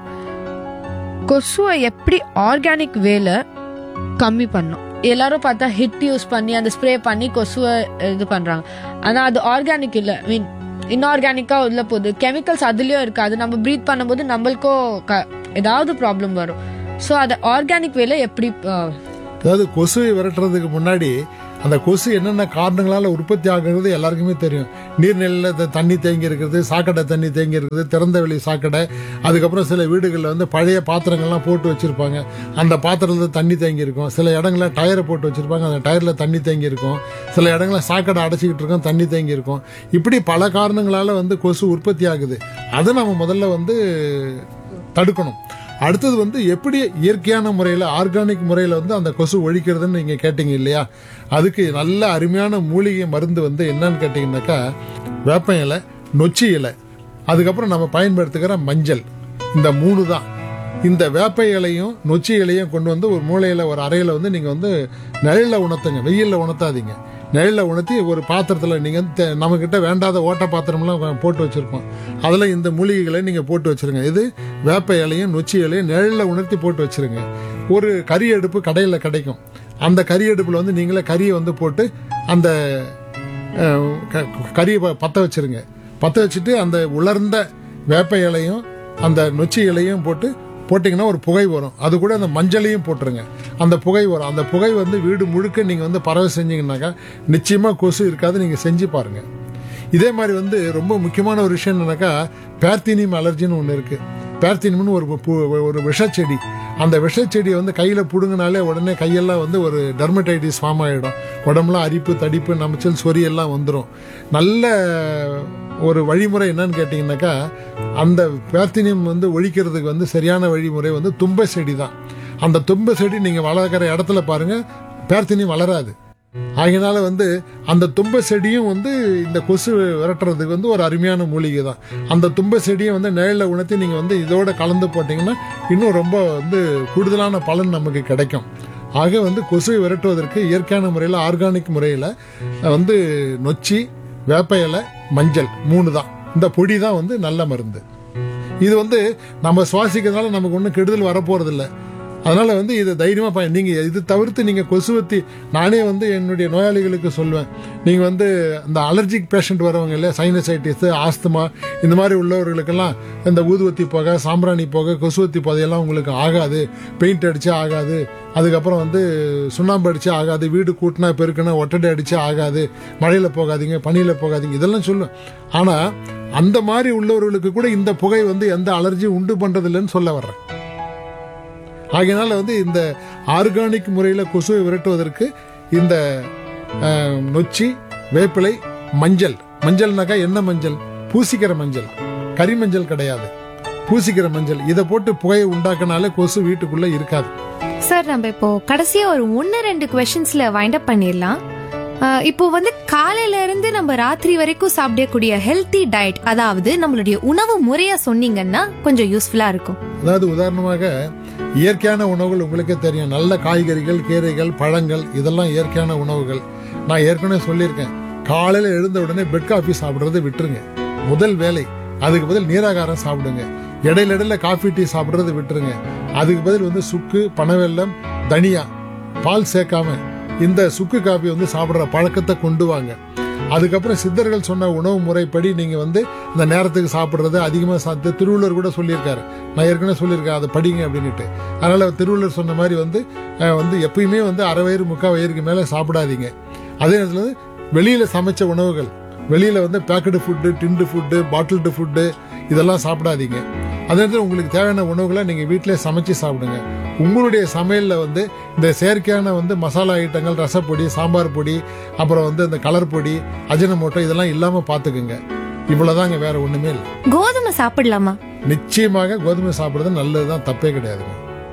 கொசுவை எப்படி ஆர்கானிக் வேல கம்மி பண்ணும் எல்லாரும் பார்த்தா ஹிட் யூஸ் பண்ணி அந்த ஸ்ப்ரே பண்ணி கொசுவை இது பண்றாங்க ஆனா அது ஆர்கானிக் இல்ல மீன் இன்ஆர்கானிக்கா உள்ள போகுது கெமிக்கல்ஸ் அதுலயும் இருக்கு அது நம்ம ப்ரீத் பண்ணும்போது நம்மளுக்கும் க- ஏதாவது ப்ராப்ளம் வரும் ஸோ அதை ஆர்கானிக் வேல எப்படி ஆஹ், அதாவது கொசுவை விரட்டுறதுக்கு முன்னாடி அந்த கொசு என்னென்ன காரணங்களால உற்பத்தி ஆகுறது எல்லாருக்குமே தெரியும் நீர்நிலையில் த- தண்ணி தேங்கி இருக்கிறது சாக்கடை தண்ணி தேங்கி இருக்கிறது திறந்த வெளி சாக்கடை அதுக்கப்புறம் சில வீடுகளில் வந்து பழைய பாத்திரங்கள்லாம் போட்டு வச்சிருப்பாங்க அந்த பாத்திரத்தில் தண்ணி தேங்கி இருக்கும் சில இடங்களில் டயரை போட்டு வச்சிருப்பாங்க அந்த டயரில் தண்ணி தேங்கி இருக்கும் சில இடங்களில் சாக்கடை அடைச்சிக்கிட்டு இருக்கும் தண்ணி தேங்கி இருக்கும் இப்படி பல காரணங்களால வந்து கொசு உற்பத்தி ஆகுது அதை நம்ம முதல்ல வந்து தடுக்கணும் அடுத்தது வந்து எப்படி இயற்கையான முறையில் ஆர்கானிக் முறையில் வந்து அந்த கொசு ஒழிக்கிறதுன்னு நீங்கள் கேட்டீங்க இல்லையா அதுக்கு நல்ல அருமையான மூலிகை மருந்து வந்து என்னன்னு கேட்டிங்கனாக்கா வேப்ப இலை நொச்சி இலை அதுக்கப்புறம் நம்ம பயன்படுத்துகிற மஞ்சள் இந்த மூணு தான் இந்த வேப்ப இலையும் நொச்சி இலையும் கொண்டு வந்து ஒரு மூலையில் ஒரு அறையில் வந்து நீங்கள் வந்து நிழலில் உணர்த்துங்க வெயிலில் உணர்த்தாதீங்க நிழலில் உணர்த்தி ஒரு பாத்திரத்தில் நீங்கள் வந்து தே- நம்மக்கிட்ட வேண்டாத ஓட்ட பாத்திரம்லாம் வ- போட்டு வச்சுருக்கோம் அதில் இந்த மூலிகைகளை நீங்கள் போட்டு வச்சுருங்க இது வேப்ப இலையும் நொச்சி இலையும் நிழலில் உணர்த்தி போட்டு வச்சுருங்க ஒரு கறி அடுப்பு கடையில் கிடைக்கும் அந்த கறி அடுப்பில் வந்து நீங்களே கறியை வந்து போட்டு அந்த அஹ், க- கறியை ப- பற்ற வச்சிருங்க பற்ற வச்சுட்டு அந்த உலர்ந்த வேப்ப இலையும் அந்த நொச்சி இலையும் போட்டு போட்டிங்கன்னா ஒரு புகை வரும் அது கூட அந்த மஞ்சளையும் போட்டுருங்க அந்த புகை வரும் அந்த புகை வந்து வீடு முழுக்க நீங்கள் வந்து பறவை செஞ்சீங்கன்னாக்கா நிச்சயமாக கொசு இருக்காது நீங்கள் செஞ்சு பாருங்கள் இதே மாதிரி வந்து ரொம்ப முக்கியமான ஒரு விஷயம் என்னன்னாக்கா பேர்த்தினியம் அலர்ஜின்னு ஒன்று இருக்குது பேர்த்தினியம்னு ஒரு பூ- ஒரு விஷச்செடி அந்த விஷச்செடியை வந்து கையில் பிடுங்கினாலே உடனே கையெல்லாம் வந்து ஒரு டெர்மடைட்டிஸ் ஃபார்ம் ஆகிடும் உடம்புலாம் அரிப்பு தடிப்பு நமைச்சல் சொறி எல்லாம் வந்துடும் நல்ல ஒரு வழிமுறை என்னன்னு கேட்டிங்கனாக்கா அந்த பேர்த்தினியம் வந்து ஒழிக்கிறதுக்கு வந்து சரியான வழிமுறை வந்து தும்பை செடி தான் அந்த தும்பை செடி நீங்கள் வளர்க்குற இடத்துல பாருங்கள் பேர்த்தினியம் வளராது ஆகையினால வந்து அந்த தும்பை செடியும் வந்து இந்த கொசு விரட்டுறதுக்கு வந்து ஒரு அருமையான மூலிகை தான் அந்த தும்பை செடியை வந்து நிழலில் உணர்த்தி நீங்கள் வந்து இதோட கலந்து போட்டிங்கன்னா இன்னும் ரொம்ப வந்து கூடுதலான பலன் நமக்கு கிடைக்கும் ஆக வந்து கொசுவை விரட்டுவதற்கு இயற்கையான முறையில் ஆர்கானிக் முறையில் வந்து நொச்சி வேப்ப இலை மஞ்சள் மூணு தான் இந்த பொடி தான் வந்து நல்ல மருந்து இது வந்து நம்ம சுவாசிக்கிறதுனால நமக்கு ஒன்றும் கெடுதல் வரப்போறதில்ல அதனால வந்து இதை தைரியமா பயன் நீங்க இது தவிர்த்து நீங்க கொசுவத்தி நானே வந்து என்னுடைய நோயாளிகளுக்கு சொல்லுவேன் நீங்க வந்து இந்த அலர்ஜிக் பேஷண்ட் வரவங்க இல்லையா சைனசைட்டிஸ் ஆஸ்துமா இந்த மாதிரி உள்ளவர்களுக்கெல்லாம் இந்த ஊதுவத்தி புகை சாம்பிராணி புகை கொசுவத்தி புகையெல்லாம் உங்களுக்கு ஆகாது பெயிண்ட் அடிச்சா ஆகாது அதுக்கப்புறம் வந்து சுண்ணாம்பு அடிச்சா ஆகாது வீடு கூட்டினா பெருக்கினா ஒட்டடை அடிச்சா ஆகாது மழையில போகாதீங்க பனியில போகாதீங்க இதெல்லாம் சொல்லும் ஆனா அந்த மாதிரி உள்ளவர்களுக்கு கூட இந்த புகை வந்து எந்த அலர்ஜியும் உண்டு பண்றதில்லைன்னு சொல்ல வர்றேன் ஆகையினால வந்து இந்த ஆர்கானிக் முறையில் கொசுவை விரட்டுவதற்கு இந்த அஹ், நொச்சி வேப்பிலை மஞ்சள் மஞ்சள்னாக்கா என்ன மஞ்சள் பூசிக்கிற மஞ்சள் கறி மஞ்சள் கிடையாது பூசிக்கிற மஞ்சள் இதை போட்டு புகையை உண்டாக்குனாலே கொசு வீட்டுக்குள்ள இருக்காது சார் நம்ம இப்போ கடைசியா ஒரு ஒன்னு ரெண்டு கொஸ்டின்ஸ்ல வைண்ட் அப் பண்ணிடலாம் ஆஹ் இப்போ வந்து காலையில இருந்து நம்ம ராத்திரி வரைக்கும் சாப்பிடக்கூடிய ஹெல்த்தி டயட் அதாவது நம்மளுடைய உணவு முறையா சொன்னீங்கன்னா கொஞ்சம் யூஸ்ஃபுல்லா இருக்கும் அதாவது உதாரணமாக இயற்கையான உணவுகள் உங்களுக்கே தெரியும் நல்ல காய்கறிகள் கீரைகள் பழங்கள் இதெல்லாம் இயற்கையான உணவுகள் நான் ஏற்கனவே சொல்லியிருக்கேன் காலையில் எழுந்த உடனே பெட் காஃபி சாப்பிட்றதை விட்டுருங்க முதல் வேலை அதுக்கு பதில் நீராகாரம் சாப்பிடுங்க இடையில இடையில காஃபி டீ சாப்பிட்றதை விட்டுருங்க அதுக்கு பதில் வந்து சுக்கு பனவெல்லம் தனியா பால் சேர்க்காம இந்த சுக்கு காஃபி வந்து சாப்பிட்ற பழக்கத்தை கொண்டு வாங்க அதுக்கப்புறம் சித்தர்கள் சொன்ன உணவு முறைப்படி நீங்க வந்து இந்த நேரத்துக்கு சாப்பிட்றது அதிகமாக சாப்பிட்டு திருவள்ளுவர் கூட சொல்லியிருக்காரு நான் ஏற்கனவே சொல்லியிருக்கேன் அதை படிங்க அப்படின்ட்டு அதனால திருவள்ளுவர் சொன்ன மாதிரி வந்து அஹ், வந்து எப்பயுமே வந்து அரை வயிறு முக்கால் வயிறுக்கு மேலே சாப்பிடாதீங்க அதே நேரத்தில் வந்து வெளியில சமைச்ச உணவுகள் வெளியில வந்து packet food tinned food bottled food இதெல்லாம் சாப்பிடாதீங்க அதே நேரத்தில் உங்களுக்கு தேவையான உணவுகளை நீங்க வீட்டிலே சமைச்சு சாப்பிடுங்க உங்களுடைய சமையல்ல வந்து இந்த செயற்கையான வந்து மசாலா ஐட்டங்கள் ரசப்பொடி சாம்பார் பொடி அப்புறம் வந்து இந்த கலர் பொடி அஜினமோட்டோ இதெல்லாம் இல்லாம பாத்துக்குங்க இவ்வளவுதாங்க வேற ஒண்ணுமே இல்லை கோதுமை சாப்பிடலாமா நிச்சயமாக கோதுமை சாப்பிடுறது நல்லதுதான் தப்பே கிடையாதுங்க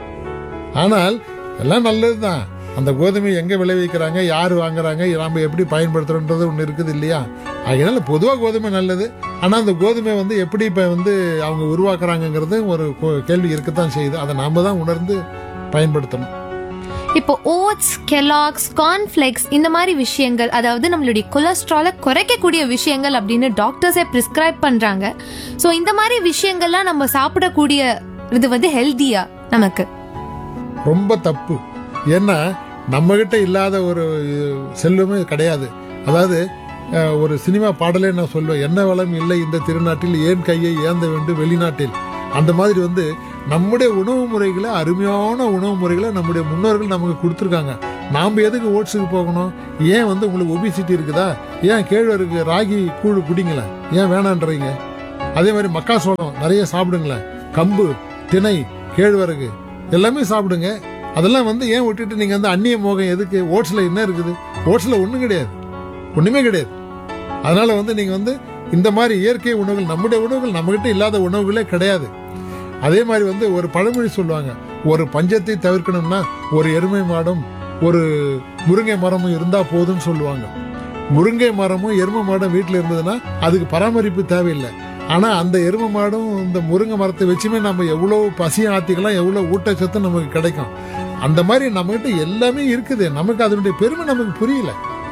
ஆனால் எல்லாம் நல்லதுதான் அந்த கோதுமை எங்க விளைவிக்கிறாங்க யார் வாங்குறாங்க நாம எப்படி பயன்படுத்துறோன்றது ஒன்று இருக்குது இல்லையா அதனால பொதுவாக கோதுமை நல்லது ஆனா அந்த கோதுமை வந்து எப்படி இப்ப வந்து அவங்க உருவாக்குறாங்கங்கிறது ஒரு கோ- கேள்வி இருக்கத்தான் செய்யுது அதை நாம தான் உணர்ந்து பயன்படுத்தணும் இப்போ ஓட்ஸ் கெலாக்ஸ் கார்ன்ஃபிளெக்ஸ் இந்த மாதிரி விஷயங்கள் அதாவது நம்மளுடைய கொலஸ்ட்ராலை குறைக்கக்கூடிய விஷயங்கள் அப்படின்னு டாக்டர்ஸே பிரிஸ்கிரைப் பண்றாங்க சோ இந்த மாதிரி விஷயங்கள்லாம் நம்ம சாப்பிடக்கூடிய இது வந்து ஹெல்தியா நமக்கு ரொம்ப தப்பு ஏன்னா நம்ம கிட்ட இல்லாத ஒரு செல்வமே கிடையாது அதாவது அஹ், ஒரு சினிமா பாடலே நான் சொல்லுவேன் என்ன வளம் இல்லை இந்த திருநாட்டில் ஏன் கையை ஏந்த வேண்டும் வெளிநாட்டில் அந்த மாதிரி வந்து நம்முடைய உணவு முறைகளை அருமையான உணவு முறைகளை நம்முடைய முன்னோர்கள் நமக்கு கொடுத்துருக்காங்க நாம் எதுக்கு ஓட்ஸுக்கு போகணும் ஏன் வந்து உங்களுக்கு ஒபிசிட்டி இருக்குதா ஏன் கேழ்வரகு ராகி கூழ் குடிங்களேன் ஏன் வேணான்றீங்க அதே மாதிரி மக்காசோளம் நிறைய சாப்பிடுங்களேன் கம்பு திணை கேழ்வரகு எல்லாமே சாப்பிடுங்க அதெல்லாம் வந்து ஏன் விட்டுட்டு நீங்க வந்து அந்நிய மோகம் எதுக்கு ஓட்ஸ்ல என்ன இருக்குது ஓட்ஸ்ல ஒண்ணும் கிடையாது ஒண்ணுமே கிடையாது அதனால வந்து நீங்க வந்து இந்த மாதிரி இயற்கை உணவுகள் நம்முடைய உணவுகள் நம்மகிட்ட இல்லாத உணவுகளே கிடையாது அதே மாதிரி வந்து ஒரு பழமொழி சொல்லுவாங்க ஒரு பஞ்சத்தை தவிர்க்கணும்னா ஒரு எருமை மாடும் ஒரு முருங்கை மரமும் இருந்தா போதும்னு சொல்லுவாங்க முருங்கை மரமும் எருமை மாடும் வீட்டில் இருந்ததுன்னா அதுக்கு பராமரிப்பு தேவையில்லை ஆனா அந்த எருமை மாடும் இந்த முருங்கை மரத்தை வச்சுமே நம்ம எவ்வளவு பசியை ஆத்திக்கலாம் எவ்வளவு ஊட்டச்சத்து நமக்கு கிடைக்கும் அந்த மாதிரி நம்மகிட்ட எல்லாமே இருக்குது நமக்கு அதனுடைய பெருமை நமக்கு புரியல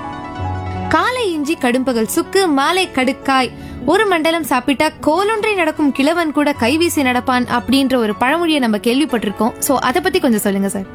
காலை இஞ்சி கடும்பகல் சுக்கு மாலை கடுக்காய் ஒரு மண்டலம் சாப்பிட்டா கோலொன்றை நடக்கும் கிழவன் கூட கைவீசி நடப்பான் அப்படின்ற ஒரு பழமொழியை நம்ம கேள்விப்பட்டிருக்கோம் சோ அதை பத்தி கொஞ்சம் சொல்லுங்க சார்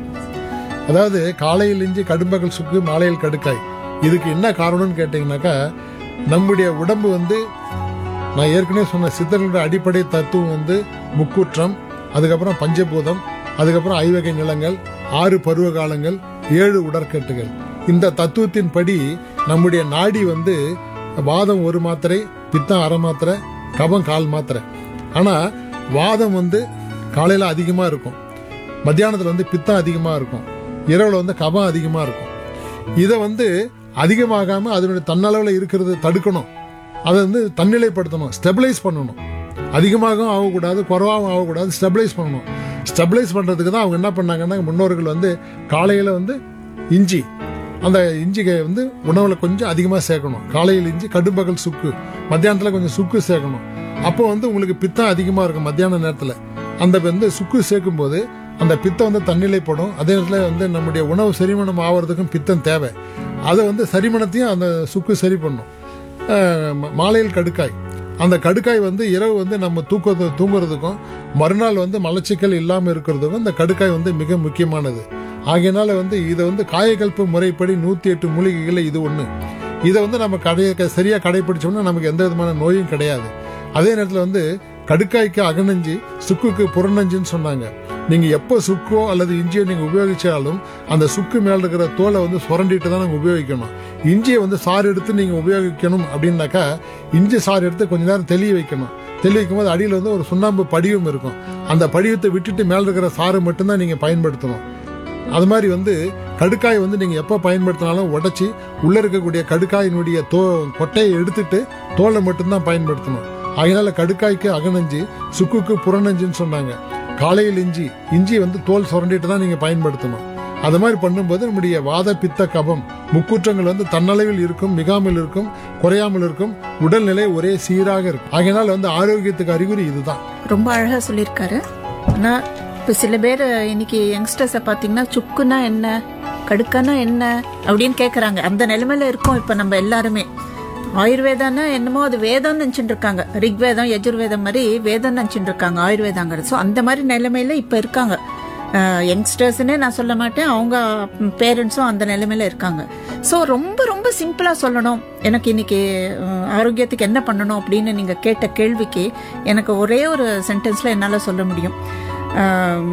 அதாவது காலையில் இஞ்சி கடும்பகல் சுக்கு மாலையில் கடுக்காய் இதுக்கு என்ன காரணம்னு கேட்டீங்கன்னாக்கா நம்முடைய உடம்பு வந்து நான் ஏற்கனவே சொன்ன சித்தர்களுடைய அடிப்படை தத்துவம் வந்து முக்கூற்றம் அதுக்கப்புறம் பஞ்சபூதம் அதுக்கப்புறம் ஐவகை நிலங்கள் ஆறு பருவ காலங்கள் ஏழு உடற்கட்டுகள் இந்த தத்துவத்தின் படி நம்முடைய நாடி வந்து வாதம் ஒரு மாத்திரை பித்தம் அரை மாத்திரை கபம் கால் மாத்திரை ஆனா வாதம் வந்து காலையில அதிகமா இருக்கும் மத்தியானத்துல வந்து பித்தம் அதிகமா இருக்கும் இரவுல வந்து கபம் அதிகமா இருக்கும் இதை வந்து அதிகமாகாம அதனுடைய தன்னளவுல இருக்கிறது தடுக்கணும் அதை வந்து தன்னிலைப்படுத்தணும் ஸ்டெபிளைஸ் பண்ணணும் அதிகமாகவும் ஆகக்கூடாது குறைவாகவும் ஆகக்கூடாது ஸ்டெபிளைஸ் பண்ணணும் ஸ்டெபிளைஸ் பண்றதுக்கு தான் அவங்க என்ன பண்ணாங்கன்னா முன்னோர்கள் வந்து காலையில வந்து இஞ்சி அந்த இஞ்சியை வந்து உணவுல கொஞ்சம் அதிகமாக சேர்க்கணும் காலையில் இஞ்சி கடும்பகல் சுக்கு மத்தியானத்துல கொஞ்சம் சுக்கு சேர்க்கணும் அப்போ வந்து உங்களுக்கு பித்தம் அதிகமாக இருக்கும் மத்தியான நேரத்தில் அந்த வந்து சுக்கு சேர்க்கும் போது அந்த பித்தம் வந்து தன்னிலைப்படும் அதே நேரத்தில் வந்து நம்முடைய உணவு செரிமானம் ஆவறதுக்கும் பித்தம் தேவை அதை வந்து செரிமானத்தையும் அந்த சுக்கு சரி பண்ணும் அஹ் ம- மாலையில் கடுக்காய் அந்த கடுக்காய் வந்து இரவு வந்து நம்ம தூக்க தூங்குறதுக்கும் மறுநாள் வந்து மலச்சிக்கல் இல்லாமல் இருக்கிறதுக்கும் இந்த கடுக்காய் வந்து மிக முக்கியமானது ஆகையினால வந்து இதை வந்து காயகல்ப முறைப்படி நூற்றி எட்டு மூலிகைகளில் இது ஒன்று இதை வந்து நம்ம கடை சரியாக கடைபிடிச்சோம்னா நமக்கு எந்த விதமான நோயும் கிடையாது அதே நேரத்தில் வந்து கடுக்காய்க்கு அகநஞ்சு சுக்குக்கு புறநஞ்சுன்னு சொன்னாங்க நீங்க எப்போ சுக்கோ அல்லது இஞ்சியோ நீங்க உபயோகிச்சாலும் அந்த சுக்கு மேல இருக்கிற தோலை வந்து சுரண்டிட்டு தான் நீங்க உபயோகிக்கணும் இஞ்சியை வந்து சாறு எடுத்து நீங்க உபயோகிக்கணும் அப்படின்னாக்கா இஞ்சி சாறு எடுத்து கொஞ்ச நேரம் தெளிய வைக்கணும் தெளிய வைக்கும் போது அடியில் வந்து ஒரு சுண்ணாம்பு படிவம் இருக்கும் அந்த படிவத்தை விட்டுட்டு மேல இருக்கிற சாறு மட்டும்தான் நீங்க பயன்படுத்தணும் அது மாதிரி வந்து கடுக்காய் வந்து நீங்க எப்போ பயன்படுத்தினாலும் உடைச்சி உள்ள இருக்கக்கூடிய கடுக்காயினுடைய தோ கொட்டையை எடுத்துட்டு தோலை மட்டும்தான் பயன்படுத்தணும் அதனால கடுக்காய்க்கு அகநஞ்சு சுக்குக்கு புறநஞ்சுன்னு சொன்னாங்க காலையில் இஞ்சி இஞ்சி வந்து தோல் சுரண்டிட்டு தான் நீங்க பயன்படுத்தணும் அது மாதிரி பண்ணும்போது நம்முடைய வாத பித்த கபம் முக்குற்றங்கள் வந்து தன்னளவில் இருக்கும் மிகாமல் இருக்கும் குறையாமல் இருக்கும் உடல்நிலை ஒரே சீராக இருக்கும் ஆகையினால வந்து ஆரோக்கியத்துக்கு அறிகுறி இதுதான் ரொம்ப அழகா சொல்லியிருக்காரு ஆனா இப்போ சில பேர் இன்னைக்கு யங்ஸ்டர்ஸை பார்த்தீங்கன்னா சுக்குனா என்ன கடுக்கானா என்ன அப்படின்னு கேட்குறாங்க அந்த நிலைமையில இருக்கோம் இப்போ நம்ம எல்லாருமே ஆயுர்வேதான்னா என்னமோ அது வேதம்னு நினச்சிட்டு இருக்காங்க ரிக்வேதம் யஜுர்வேதம் மாதிரி வேதம் நினச்சிட்டு இருக்காங்க ஆயுர்வேதாங்கிறது ஸோ அந்த மாதிரி நிலைமையில இப்போ இருக்காங்க யங்ஸ்டர்ஸ்னே நான் சொல்ல மாட்டேன் அவங்க பேரண்ட்ஸும் அந்த நிலைமையில இருக்காங்க ஸோ ரொம்ப ரொம்ப சிம்பிளாக சொல்லணும் எனக்கு இன்னைக்கு அஹ், ஆரோக்கியத்துக்கு என்ன பண்ணணும் அப்படின்னு நீங்கள் கேட்ட கேள்விக்கு எனக்கு ஒரே ஒரு சென்டென்ஸில் என்னால் சொல்ல முடியும் ஆம்,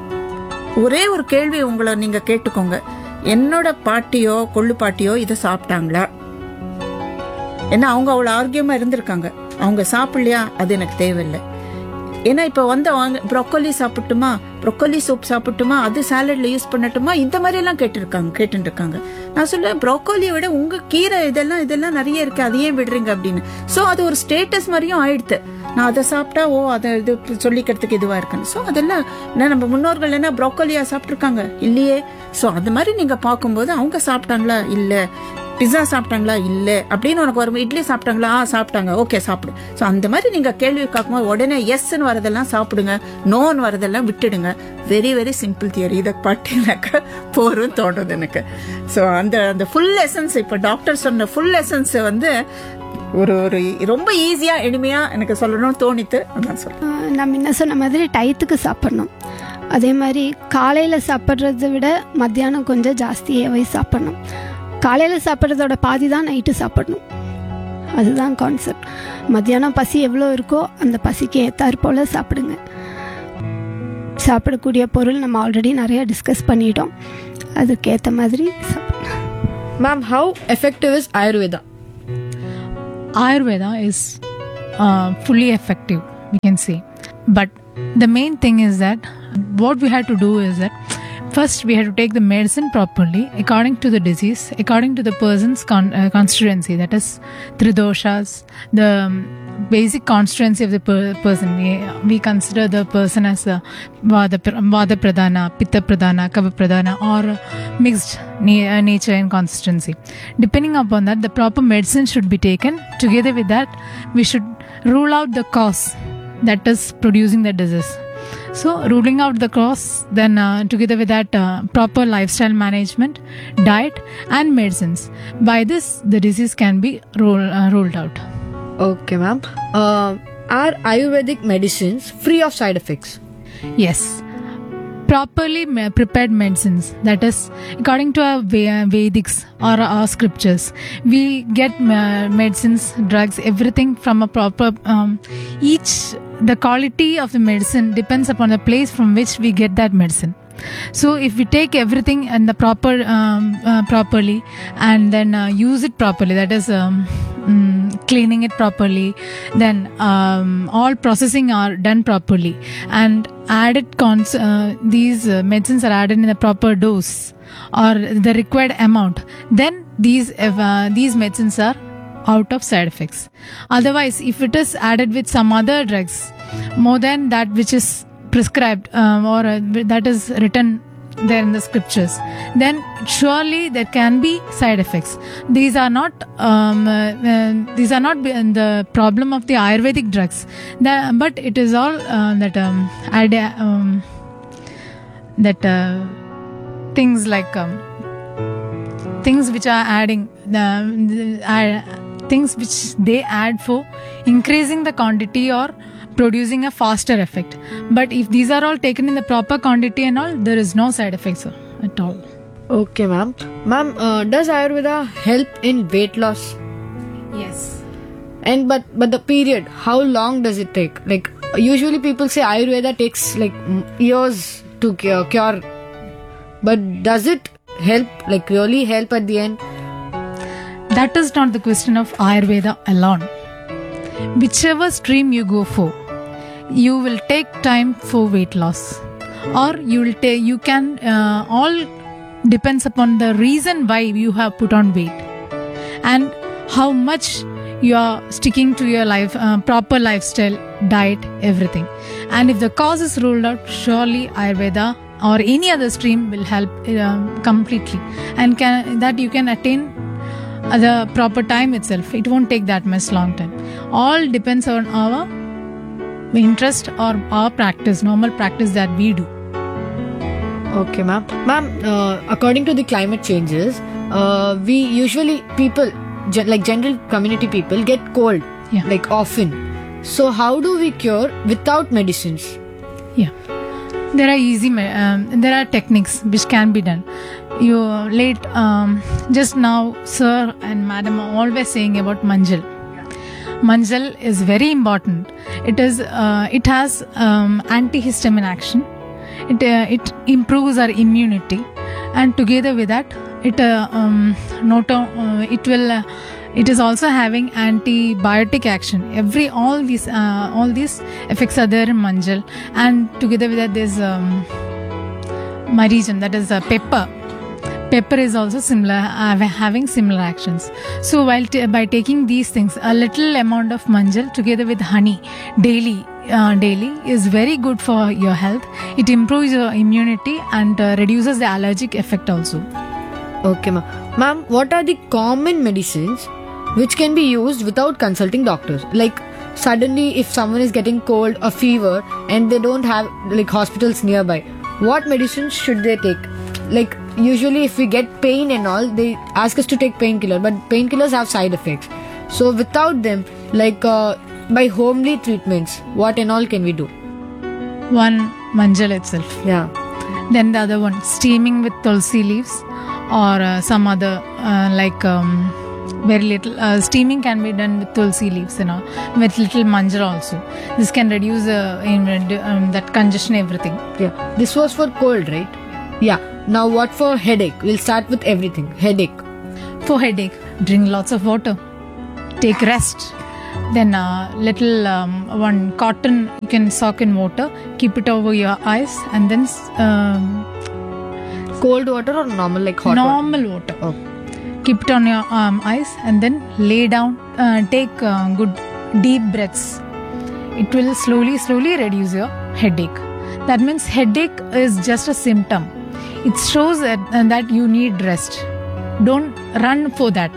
ஒரே ஒரு கேள்வி உங்களை நீங்கள் கேட்டுக்கோங்க என்னோட பாட்டியோ கொள்ளு பாட்டியோ இதை சாப்பிட்டாங்களா ஏன்னா அவங்க அவ்வளோ ஆரோக்கியமாக இருந்திருக்காங்க அவங்க சாப்பிடலையா அது எனக்கு தேவையில்லை ஏன்னா இப்போ வந்து வாங்க ப்ரொக்கோலி சாப்பிட்டுமா ப்ரொக்கோலி சூப் சாப்பிட்டுமா அது சாலட்ல யூஸ் பண்ணட்டுமா இந்த மாதிரி எல்லாம் கேட்டிருக்காங்க கேட்டுட்டு இருக்காங்க நான் சொல்லுவேன் ப்ரொக்கோலியை விட உங்க கீரை இதெல்லாம் இதெல்லாம் நிறைய இருக்கு அது ஏன் விடுறீங்க அப்படின்னு சோ அது ஒரு ஸ்டேட்டஸ் மாதிரியும் ஆயிடுத்து நான் அதை சாப்பிட்டா ஓ அதை இது சொல்லிக்கிறதுக்கு இதுவா இருக்குன்னு ஸோ அதெல்லாம் என்ன நம்ம முன்னோர்கள் என்ன ப்ரொக்கோலியா சாப்பிட்ருக்காங்க இல்லையே ஸோ அது மாதிரி நீங்க பார்க்கும்போது அவங்க சாப்பிட்டாங்களா இல்ல பிஸா சாப்பிட்டாங்களா இல்ல அப்படின்னு உனக்கு வரும் இட்லி சாப்பிட்டாங்களா ஆ சாப்பிட்டாங்க ஓகே சாப்பிடு ஸோ அந்த மாதிரி நீங்க கேள்வி கேட்கும்போது உடனே எஸ்ன்னு வரதெல்லாம் சாப்பிடுங்க நோன்னு வரதெல்லாம் விட்டுடுங்க வெரி வெரி சிம்பிள் தியரி இதை பாட்டினாக்கா போரும் தோணுது எனக்கு ஸோ அந்த அந்த ஃபுல் எசன்ஸ் இப்போ டாக்டர் சொன்ன ஃபுல் எசன்ஸ் வந்து ஒரு ஒரு ரொம்ப ஈஸியா எளிமையா எனக்கு சொல்லணும்னு தோணித்து அதான் சொல்றேன் ஆஹ் நான் முன்ன சொன்ன மாதிரி டயத்துக்கு சாப்பிடணும் அதே மாதிரி காலையில் சாப்பிட்றத விட மத்தியானம் கொஞ்சம் ஜாஸ்தியாகவே சாப்பிடணும் காலையில் சாப்பிட்றதோட பாதி தான் நைட்டு சாப்பிடணும் அதுதான் கான்செப்ட் மத்தியானம் பசி எவ்வளோ இருக்கோ அந்த பசிக்கு ஏற்றாற் போல் சாப்பிடுங்க சாப்பிடக்கூடிய பொருள் நம்ம ஆல்ரெடி நிறைய டிஸ்கஸ் பண்ணிட்டோம் அதுக்கேற்ற மாதிரி சாப்பிடலாம் ma'am how effective is Ayurveda Ayurveda is uh, fully effective, we can say. But the main thing is that what we had to do is that first we had to take the medicine properly according to the disease, according to the person's con- uh, constituency, that is, three doshas, the um, basic constituency of the per- person. We, we consider the person as a Vada, Vada Pradhana, Pitta Pradhana, Kava Pradhana, or mixed na- uh, nature and consistency. Depending upon that, the proper medicine should be taken. Together with that, we should rule out the cause that is producing the disease. So, ruling out the cause, then uh, together with that, uh, proper lifestyle management, diet, and medicines. By this, the disease can be rule, uh, ruled out. Okay, ma'am. Uh, are Ayurvedic medicines free of side effects? Yes. Properly me- prepared medicines, that is, according to our Ve- Vedics or our scriptures, we get uh, medicines, drugs, everything from a proper. Um, each, the quality of the medicine depends upon the place from which we get that medicine. So, if we take everything and the proper, um, uh, properly, and then uh, use it properly, that is. Um, mm, cleaning it properly then um, all processing are done properly and added cons- uh, these uh, medicines are added in the proper dose or the required amount then these uh, these medicines are out of side effects otherwise if it is added with some other drugs more than that which is prescribed um, or uh, that is written there in the scriptures then surely there can be side effects these are not um, uh, uh, these are not be- the problem of the ayurvedic drugs the, but it is all uh, that um, add, um, that uh, things like um, things which are adding the, the uh, things which they add for increasing the quantity or producing a faster effect but if these are all taken in the proper quantity and all there is no side effects at all Okay, ma'am. Ma'am, uh, does Ayurveda help in weight loss? yes And but but the period, how long does it take? Like usually people say Ayurveda takes like m- years to cure, cure. But does it help? Like really help at the end? that is not the question of ayurveda alone whichever stream you go for you will take time for weight loss or you will take you can uh, all depends upon the reason why you have put on weight and how much you are sticking to your life uh, proper lifestyle diet everything and if the cause is ruled out surely ayurveda or any other stream will help uh, completely and can that you can attain at the proper time itself it won't take that much long time all depends on our interest or our practice normal practice that we do Okay, ma'am. Ma'am, uh, according to the climate changes, uh, we usually people gen- like general community people get cold Yeah. like often. So how do we cure without medicines? yeah there are easy me- um, there are techniques which can be done you late um, just now sir and madam are always saying about manjal manjal is very important it is uh, it has um, antihistamine action it uh, it improves our immunity and together with that it uh, um, not o- uh, it will uh, it is also having antibiotic action every all these uh, all these effects are there in manjal and together with that there's um, marijan that is uh, pepper pepper is also similar uh, having similar actions so while t- by taking these things a little amount of manjal together with honey daily uh, daily is very good for your health it improves your immunity and uh, reduces the allergic effect also Okay, ma'am. Ma'am, what are the common medicines which can be used without consulting doctors? Like suddenly if someone is getting cold or fever and they don't have like hospitals nearby, what medicines should they take? Like usually if we get pain and all, they ask us to take painkiller, but painkillers have side effects. So without them, like uh, by homely treatments, what and all can we do? one manjal itself Yeah. then the other one steaming with tulsi leaves or uh, some other uh, like um, very little. Uh, steaming can be done with tulsi leaves, you know, with little manjal also. This can reduce uh, in, um, that congestion, everything. Yeah. This was for cold, right? Yeah. Now what for headache? We'll start with everything. Headache. For headache, drink lots of water. Take rest. Then uh, little um, one cotton you can soak in water. Keep it over your eyes and then um, Cold water or normal like hot water? normal water. Oh. Keep it on your um, eyes and then lay down. Uh, take uh, good deep breaths. It will slowly, slowly reduce your headache. That means headache is just a symptom. It shows that, uh, that you need rest. Don't run for that.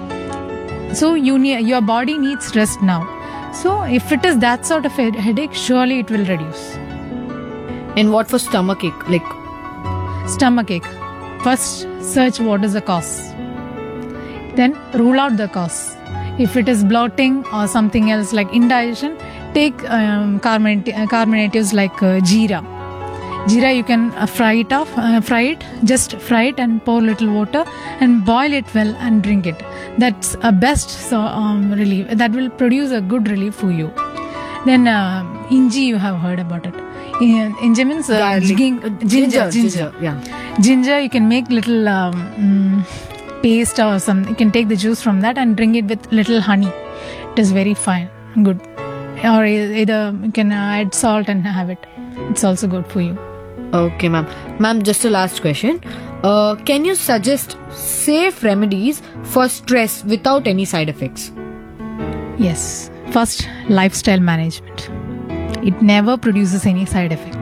So you need your body needs rest now. So if it is that sort of a headache, surely it will reduce. And what for stomach ache? Like stomach ache. First, search what is the cause. Then, rule out the cause. If it is bloating or something else like indigestion, take um, carbonati- uh, carbonatives like uh, jeera. Jeera, you can uh, fry it off, uh, fry it, just fry it and pour little water and boil it well and drink it. That's a best so, um, relief. That will produce a good relief for you. Then, uh, inji, you have heard about it. In- Inji means uh, Garlic. ging- Uh, ginger, ginger, ginger. yeah. Ginger, you can make little um, mm, paste or some. You can take the juice from that and drink it with little honey. It is very fine, good. Or e- either you can uh, add salt and have it. It's also good for you. Okay, ma'am. Ma'am, just a last question. Uh, can you suggest safe remedies for stress without any side effects? Yes. First, lifestyle management. It never produces any side effect.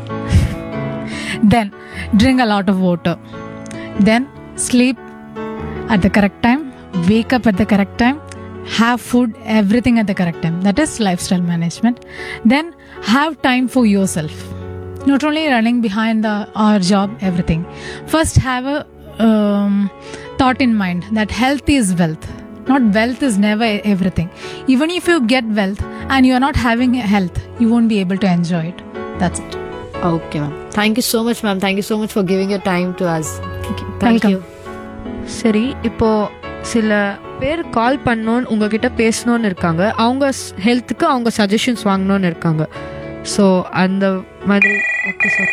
then, drink a lot of water. Then, sleep at the correct time, wake up at the correct time, have food, everything at the correct time. That is lifestyle management. Then, have time for yourself. Not only running behind the our job, everything. First, have a um, thought in mind that health is wealth. Not wealth is never everything. Even if you get wealth and you are not having health, you won't be able to enjoy it. That's it. Okay, ma'am. Thank you so much, ma'am. Thank you so much for giving your time to us. Thank you. Thank Welcome. you. சரி இப்போ சில பேர் கால் பண்ணணும்னு உங்ககிட்ட பேசணும்னு இருக்காங்க அவங்க ஹெல்த்துக்கு அவங்க சஜஷன்ஸ் வாங்கணும்னு இருக்காங்க ஸோ அந்த மாதிரி okay sir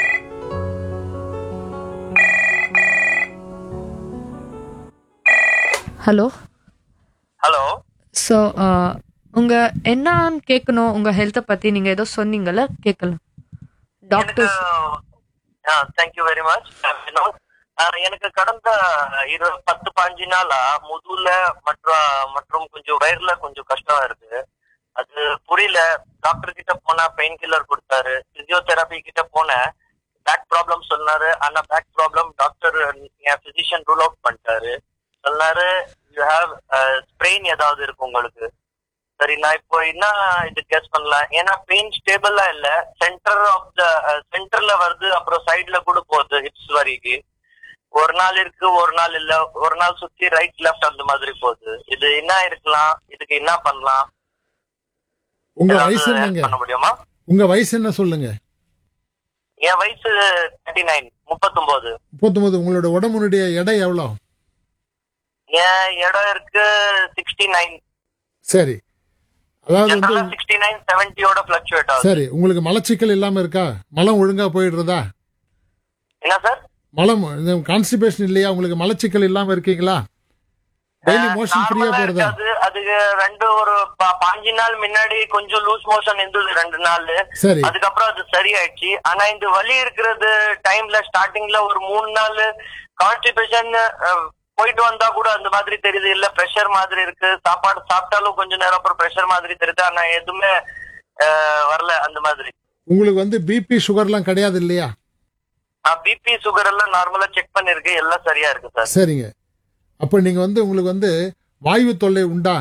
hello hello so உங்க என்னன்னு கேட்கணும் உங்க ஹெல்த்தை பத்தி நீங்க ஏதோ சொன்னீங்கல்ல கேட்கலாம் டாக்டர்ஸ் தேங்க்யூ வெரி மச் எனக்கு கடந்த இரு பத்து பாஞ்சு நாளா முதுகுல மற்றும் மற்றும் கொஞ்சம் வயிறுல கொஞ்சம் கஷ்டம் இருக்கு அது புரியல டாக்டர் கிட்ட போனா பெயின் கில்லர் கொடுத்தாரு பிசியோதெரபி கிட்ட போனேன் பேக் ப்ராப்ளம் சொன்னாரு ஆனா பேக் ப்ராப்ளம் டாக்டர் என் பிசிஷியன் ரூல் அவுட் பண்ணிட்டாரு சொன்னாரு யூ ஹாவ் ஸ்ப்ரெயின் ஏதாவது இருக்கு உங்களுக்கு சரி நான் இப்போ என்ன இது கெஸ் பண்ணலாம் ஏன்னா பெயின் ஸ்டேபிளா இல்ல சென்டர் ஆஃப் த சென்டர்ல வருது அப்புறம் சைடுல கூட போகுது ஹிப்ஸ் வரைக்கும் ஒரு நாள் இருக்கு ஒரு நாள் இல்ல ஒரு நாள் சுத்தி ரைட் லெஃப்ட் அந்த மாதிரி போகுது இது என்ன இருக்கலாம் இதுக்கு என்ன பண்ணலாம் உங்க ஏதாவது வயசு help என்னங்க பண்ண முடியுமா உங்க வயசு என்ன சொல்லுங்க என் வயசு தேர்ட்டி நைன் முப்பத்தொன்பது முப்பத்தொன்பது உங்களோட உடம்புனுடைய எடை எவ்வளோ என் இடம் இருக்கு சிக்ஸ்டி நைன் சரி அதாவது வந்து ஜென்ரலா சிக்ஸ்டி நைன் செவன்டியோட பிளக்சுவேட் ஆகுது சரி உங்களுக்கு மலச்சிக்கல் இல்லாம இருக்கா மலம் ஒழுங்கா போயிடுறதா என்ன சார் மலம் கான்ஸ்டிபேஷன் இல்லையா உங்களுக்கு மலச்சிக்கல் இல்லாம இருக்கீங்களா டெய்லி மோஷன் ஃப்ரீயா நார்மலா போறதா இருக்காது அதுக்கு ரெண்டு ஒரு பா- பாஞ்சு நாள் முன்னாடி கொஞ்சம் லூஸ் மோஷன் இருந்தது ரெண்டு நாள் சரி அதுக்கப்புறம் அது சரியாயிடுச்சு ஆனா இந்த வலி இருக்கிறது டைம்ல ஸ்டார்டிங்ல ஒரு மூணு நாள் கான்ஸ்டிபேஷன் போயிட்டு வந்தா கூட அந்த மாதிரி தெரியுது இல்ல பிரஷர் மாதிரி இருக்கு சாப்பாடு சாப்பிட்டாலும் கொஞ்ச நேரம் அப்புறம் பிரஷர் மாதிரி தெரியுது ஆனா எதுவுமே அஹ், வரல அந்த மாதிரி உங்களுக்கு வந்து பிபி சுகர்லாம் கிடையாது இல்லையா பிபி சுகர் எல்லாம் நார்மலா செக் பண்ணிருக்கு எல்லாம் சரியா இருக்கு சார் சரிங்க அப்ப நீங்க வந்து உங்களுக்கு வந்து வாயு தொல்லை உண்டா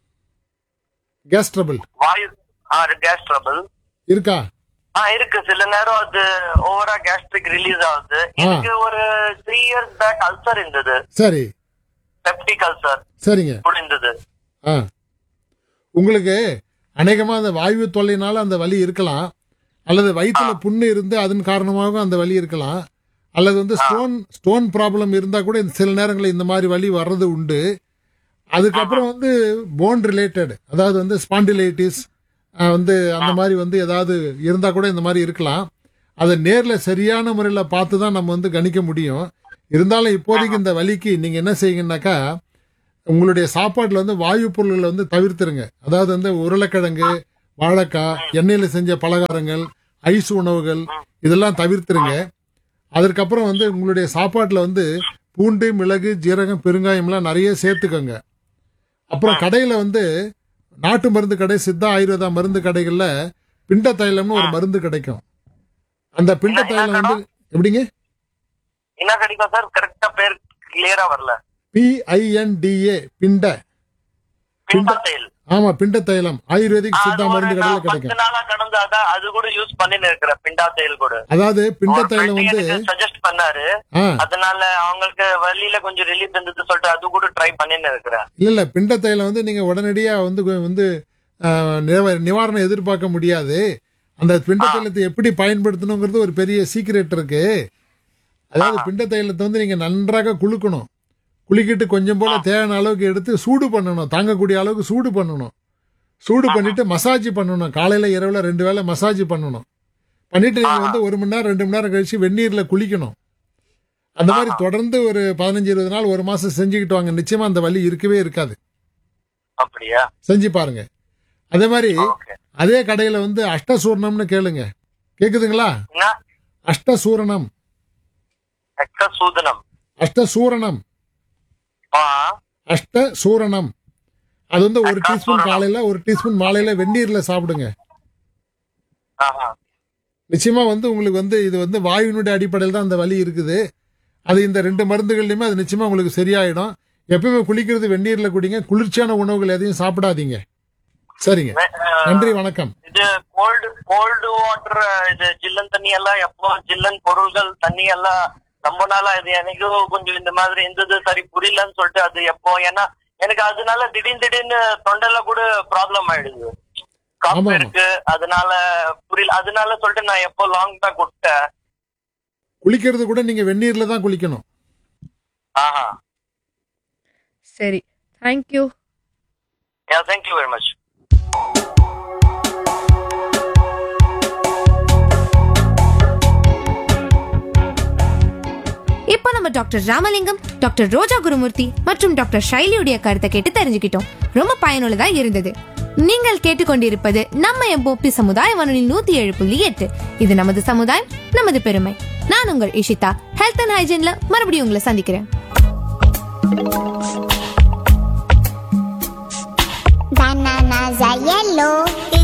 கேஸ் ட்ரபிள் வாயு கேஸ் ட்ரபிள் இருக்கா ஆ இருக்கு சில நேரம் அது ஓவரா கேஸ்ட்ரிக் ரிலீஸ் ஆகுது எனக்கு ஒரு த்ரீ இயர்ஸ் பேக் அல்சர் இருந்தது சரி பெப்டிக் அல்சர் சரிங்க இருந்தது ஆ உங்களுக்கு அநேகமா அந்த வாயு தொல்லைனால அந்த வலி இருக்கலாம் அல்லது வயிற்றுல புண்ணு இருந்து அதன் காரணமாகவும் அந்த வலி இருக்கலாம் அல்லது வந்து ஸ்டோன் ஸ்டோன் ப்ராப்ளம் இருந்தா கூட இந்த சில நேரங்களில் இந்த மாதிரி வலி வர்றது உண்டு அதுக்கப்புறம் வந்து போன் ரிலேட்டட் அதாவது வந்து ஸ்பாண்டிலைட்டிஸ் வந்து அந்த மாதிரி வந்து ஏதாவது இருந்தா கூட இந்த மாதிரி இருக்கலாம் அதை நேர்ல சரியான முறையில பார்த்து தான் நம்ம வந்து கணிக்க முடியும் இருந்தாலும் இப்போதைக்கு இந்த வலிக்கு நீங்க என்ன செய்யுங்கன்னாக்கா உங்களுடைய சாப்பாட்டுல வந்து வாயு பொருள்களை வந்து தவிர்த்துருங்க அதாவது வந்து உருளைக்கிழங்கு வாழைக்காய் எண்ணெயில செஞ்ச பலகாரங்கள் ஐஸ் உணவுகள் இதெல்லாம் தவிர்த்துருங்க அதற்கப்புறம் வந்து உங்களுடைய சாப்பாட்டுல வந்து பூண்டு மிளகு ஜீரகம் பெருங்காயம்லாம் நிறைய சேர்த்துக்கோங்க அப்புறம் கடையில வந்து நாட்டு மருந்து கடை சித்தா ஆயுர்வேதா மருந்து கடைகள்ல பிண்ட தைலம்னு ஒரு மருந்து கிடைக்கும் அந்த பிண்ட தைலம் வந்து எப்படிங்க என்ன கிடைக்கும் சார் கரெக்டா பேர் கிளியரா வரல பிஐஎன்டிஏ பிண்ட பின்பத்தையில் ஆமா பிண்ட தைலம் ஆயுர்வேதிக் சித்தா அது ஒரு மருந்து கடையில நான் பத்து கிடைக்கும் நாளா கடந்து அதான் அது கூட யூஸ் பண்ணின்னு இருக்கிறேன் பிண்டா தையல் கூட அதாவது பிண்ட தைலம் வந்து சஜஸ்ட் பண்ணாரு ஆ அதனால அவங்களுக்கு வழியில கொஞ்சம் ரிலீஃப் இருந்தது சொல்லிட்டு அது கூட ட்ரை பண்ணின்னு இருக்கிறேன் இல்ல இல்ல பிண்ட தைலம் வந்து நீங்க உடனடியா வந்து வந்து ஆ, நிவ- நிவாரணம் எதிர்பார்க்க முடியாது அந்த பிண்ட தைலத்தை எப்படி பயன்படுத்தணுங்கிறது ஒரு பெரிய சீக்ரெட் இருக்கு அதாவது பிண்ட தைலத்தை வந்து நீங்க நன்றாக குலுக்கணும் குலுக்கிட்டு கொஞ்சம் போல தேவையான அளவுக்கு எடுத்து சூடு பண்ணணும் தாங்கக்கூடிய அளவுக்கு சூடு பண்ணணும் சூடு பண்ணிட்டு மசாஜ் பண்ணணும் காலையில இரவுல ரெண்டு வேளை மசாஜ் பண்ணணும் பண்ணிட்டு நீங்க வந்து ஒரு மணி நேரம் ரெண்டு மணி நேரம் கழிச்சு வெந்நீர்ல குளிக்கணும் அந்த மாதிரி தொடர்ந்து ஒரு பதினஞ்சு இருபது நாள் ஒரு மாசம் செஞ்சுக்கிட்டு வாங்க நிச்சயமா அந்த வலி இருக்கவே இருக்காது அப்படியா செஞ்சு பாருங்க அதே மாதிரி ஓகே அதே கடையில வந்து அஷ்டசூர்ணம்னு கேளுங்க கேக்குதுங்களா என்ன அஷ்டசூரணம் எக்ஸ சூதனம் அஷ்டசூரணம் ஆ அஷ்டசூரணம் அது வந்து ஒரு டீஸ்பூன் அஷ்டசூரணம். காலையில ஒரு டீஸ்பூன் மாலையில வெந்நீர்ல சாப்பிடுங்க ஆஹா நிச்சயமா வந்து உங்களுக்கு வந்து இது வந்து வாயுனுடைய அடிப்படையில் தான் அந்த வலி இருக்குது அது இந்த ரெண்டு மருந்துகள்லையுமே அது நிச்சயமா உங்களுக்கு சரியாயிடும் எப்பவுமே குளிக்கிறது வெந்நீர்ல குடிங்க குளிர்ச்சியான உணவுகள் எதையும் சாப்பிடாதீங்க சரிங்க நன்றி வணக்கம் இது கோல்டு கோல்டு வாட்டர் இது ஜில்லன் தண்ணி எல்லாம் எப்போ ஜில்லன் பொருள்கள் தண்ணி எல்லாம் ரொம்ப நாளா இது எனக்கு கொஞ்சம் இந்த மாதிரி இருந்தது சரி புரியலன்னு சொல்லிட்டு அது எப்போ ஏன்னா எனக்கு அதனால திடீர்னு திடீர்னு தொண்டையில கூட ப்ராப்ளம் ஆயிடுது ஆமா, காப்பு ஆமா. இருக்கு அதனால புரியல அதனால சொல்லிட்டு நான் எப்போ லாங் பேக் விட்டேன் குளிக்கிறது கூட நீங்க வெந்நீர்ல தான் குளிக்கணும் ஆஹா சரி thank you yeah thank you very much இப்போ நம்ம டாக்டர் ராமலிங்கம் டாக்டர் ரோஜா குருமூர்த்தி மற்றும் டாக்டர் ஷைலியுடைய கருத்தை கேட்டு தெரிஞ்சுக்கிட்டோம் ரொம்ப பயனுள்ளதா இருந்தது நீங்கள் கேட்டுக்கொண்டிருப்பது நம்ம எம்போப்பி சமுதாய வானொலி நூத்தி ஏழு புள்ளி எட்டு இது நமது சமுதாயம் நமது பெருமை நான் உங்கள் இஷிதா ஹெல்த் அண்ட் ஹைஜீன்ல மறுபடியும் உங்களை சந்திக்கிறேன் Bananas are yellow. It's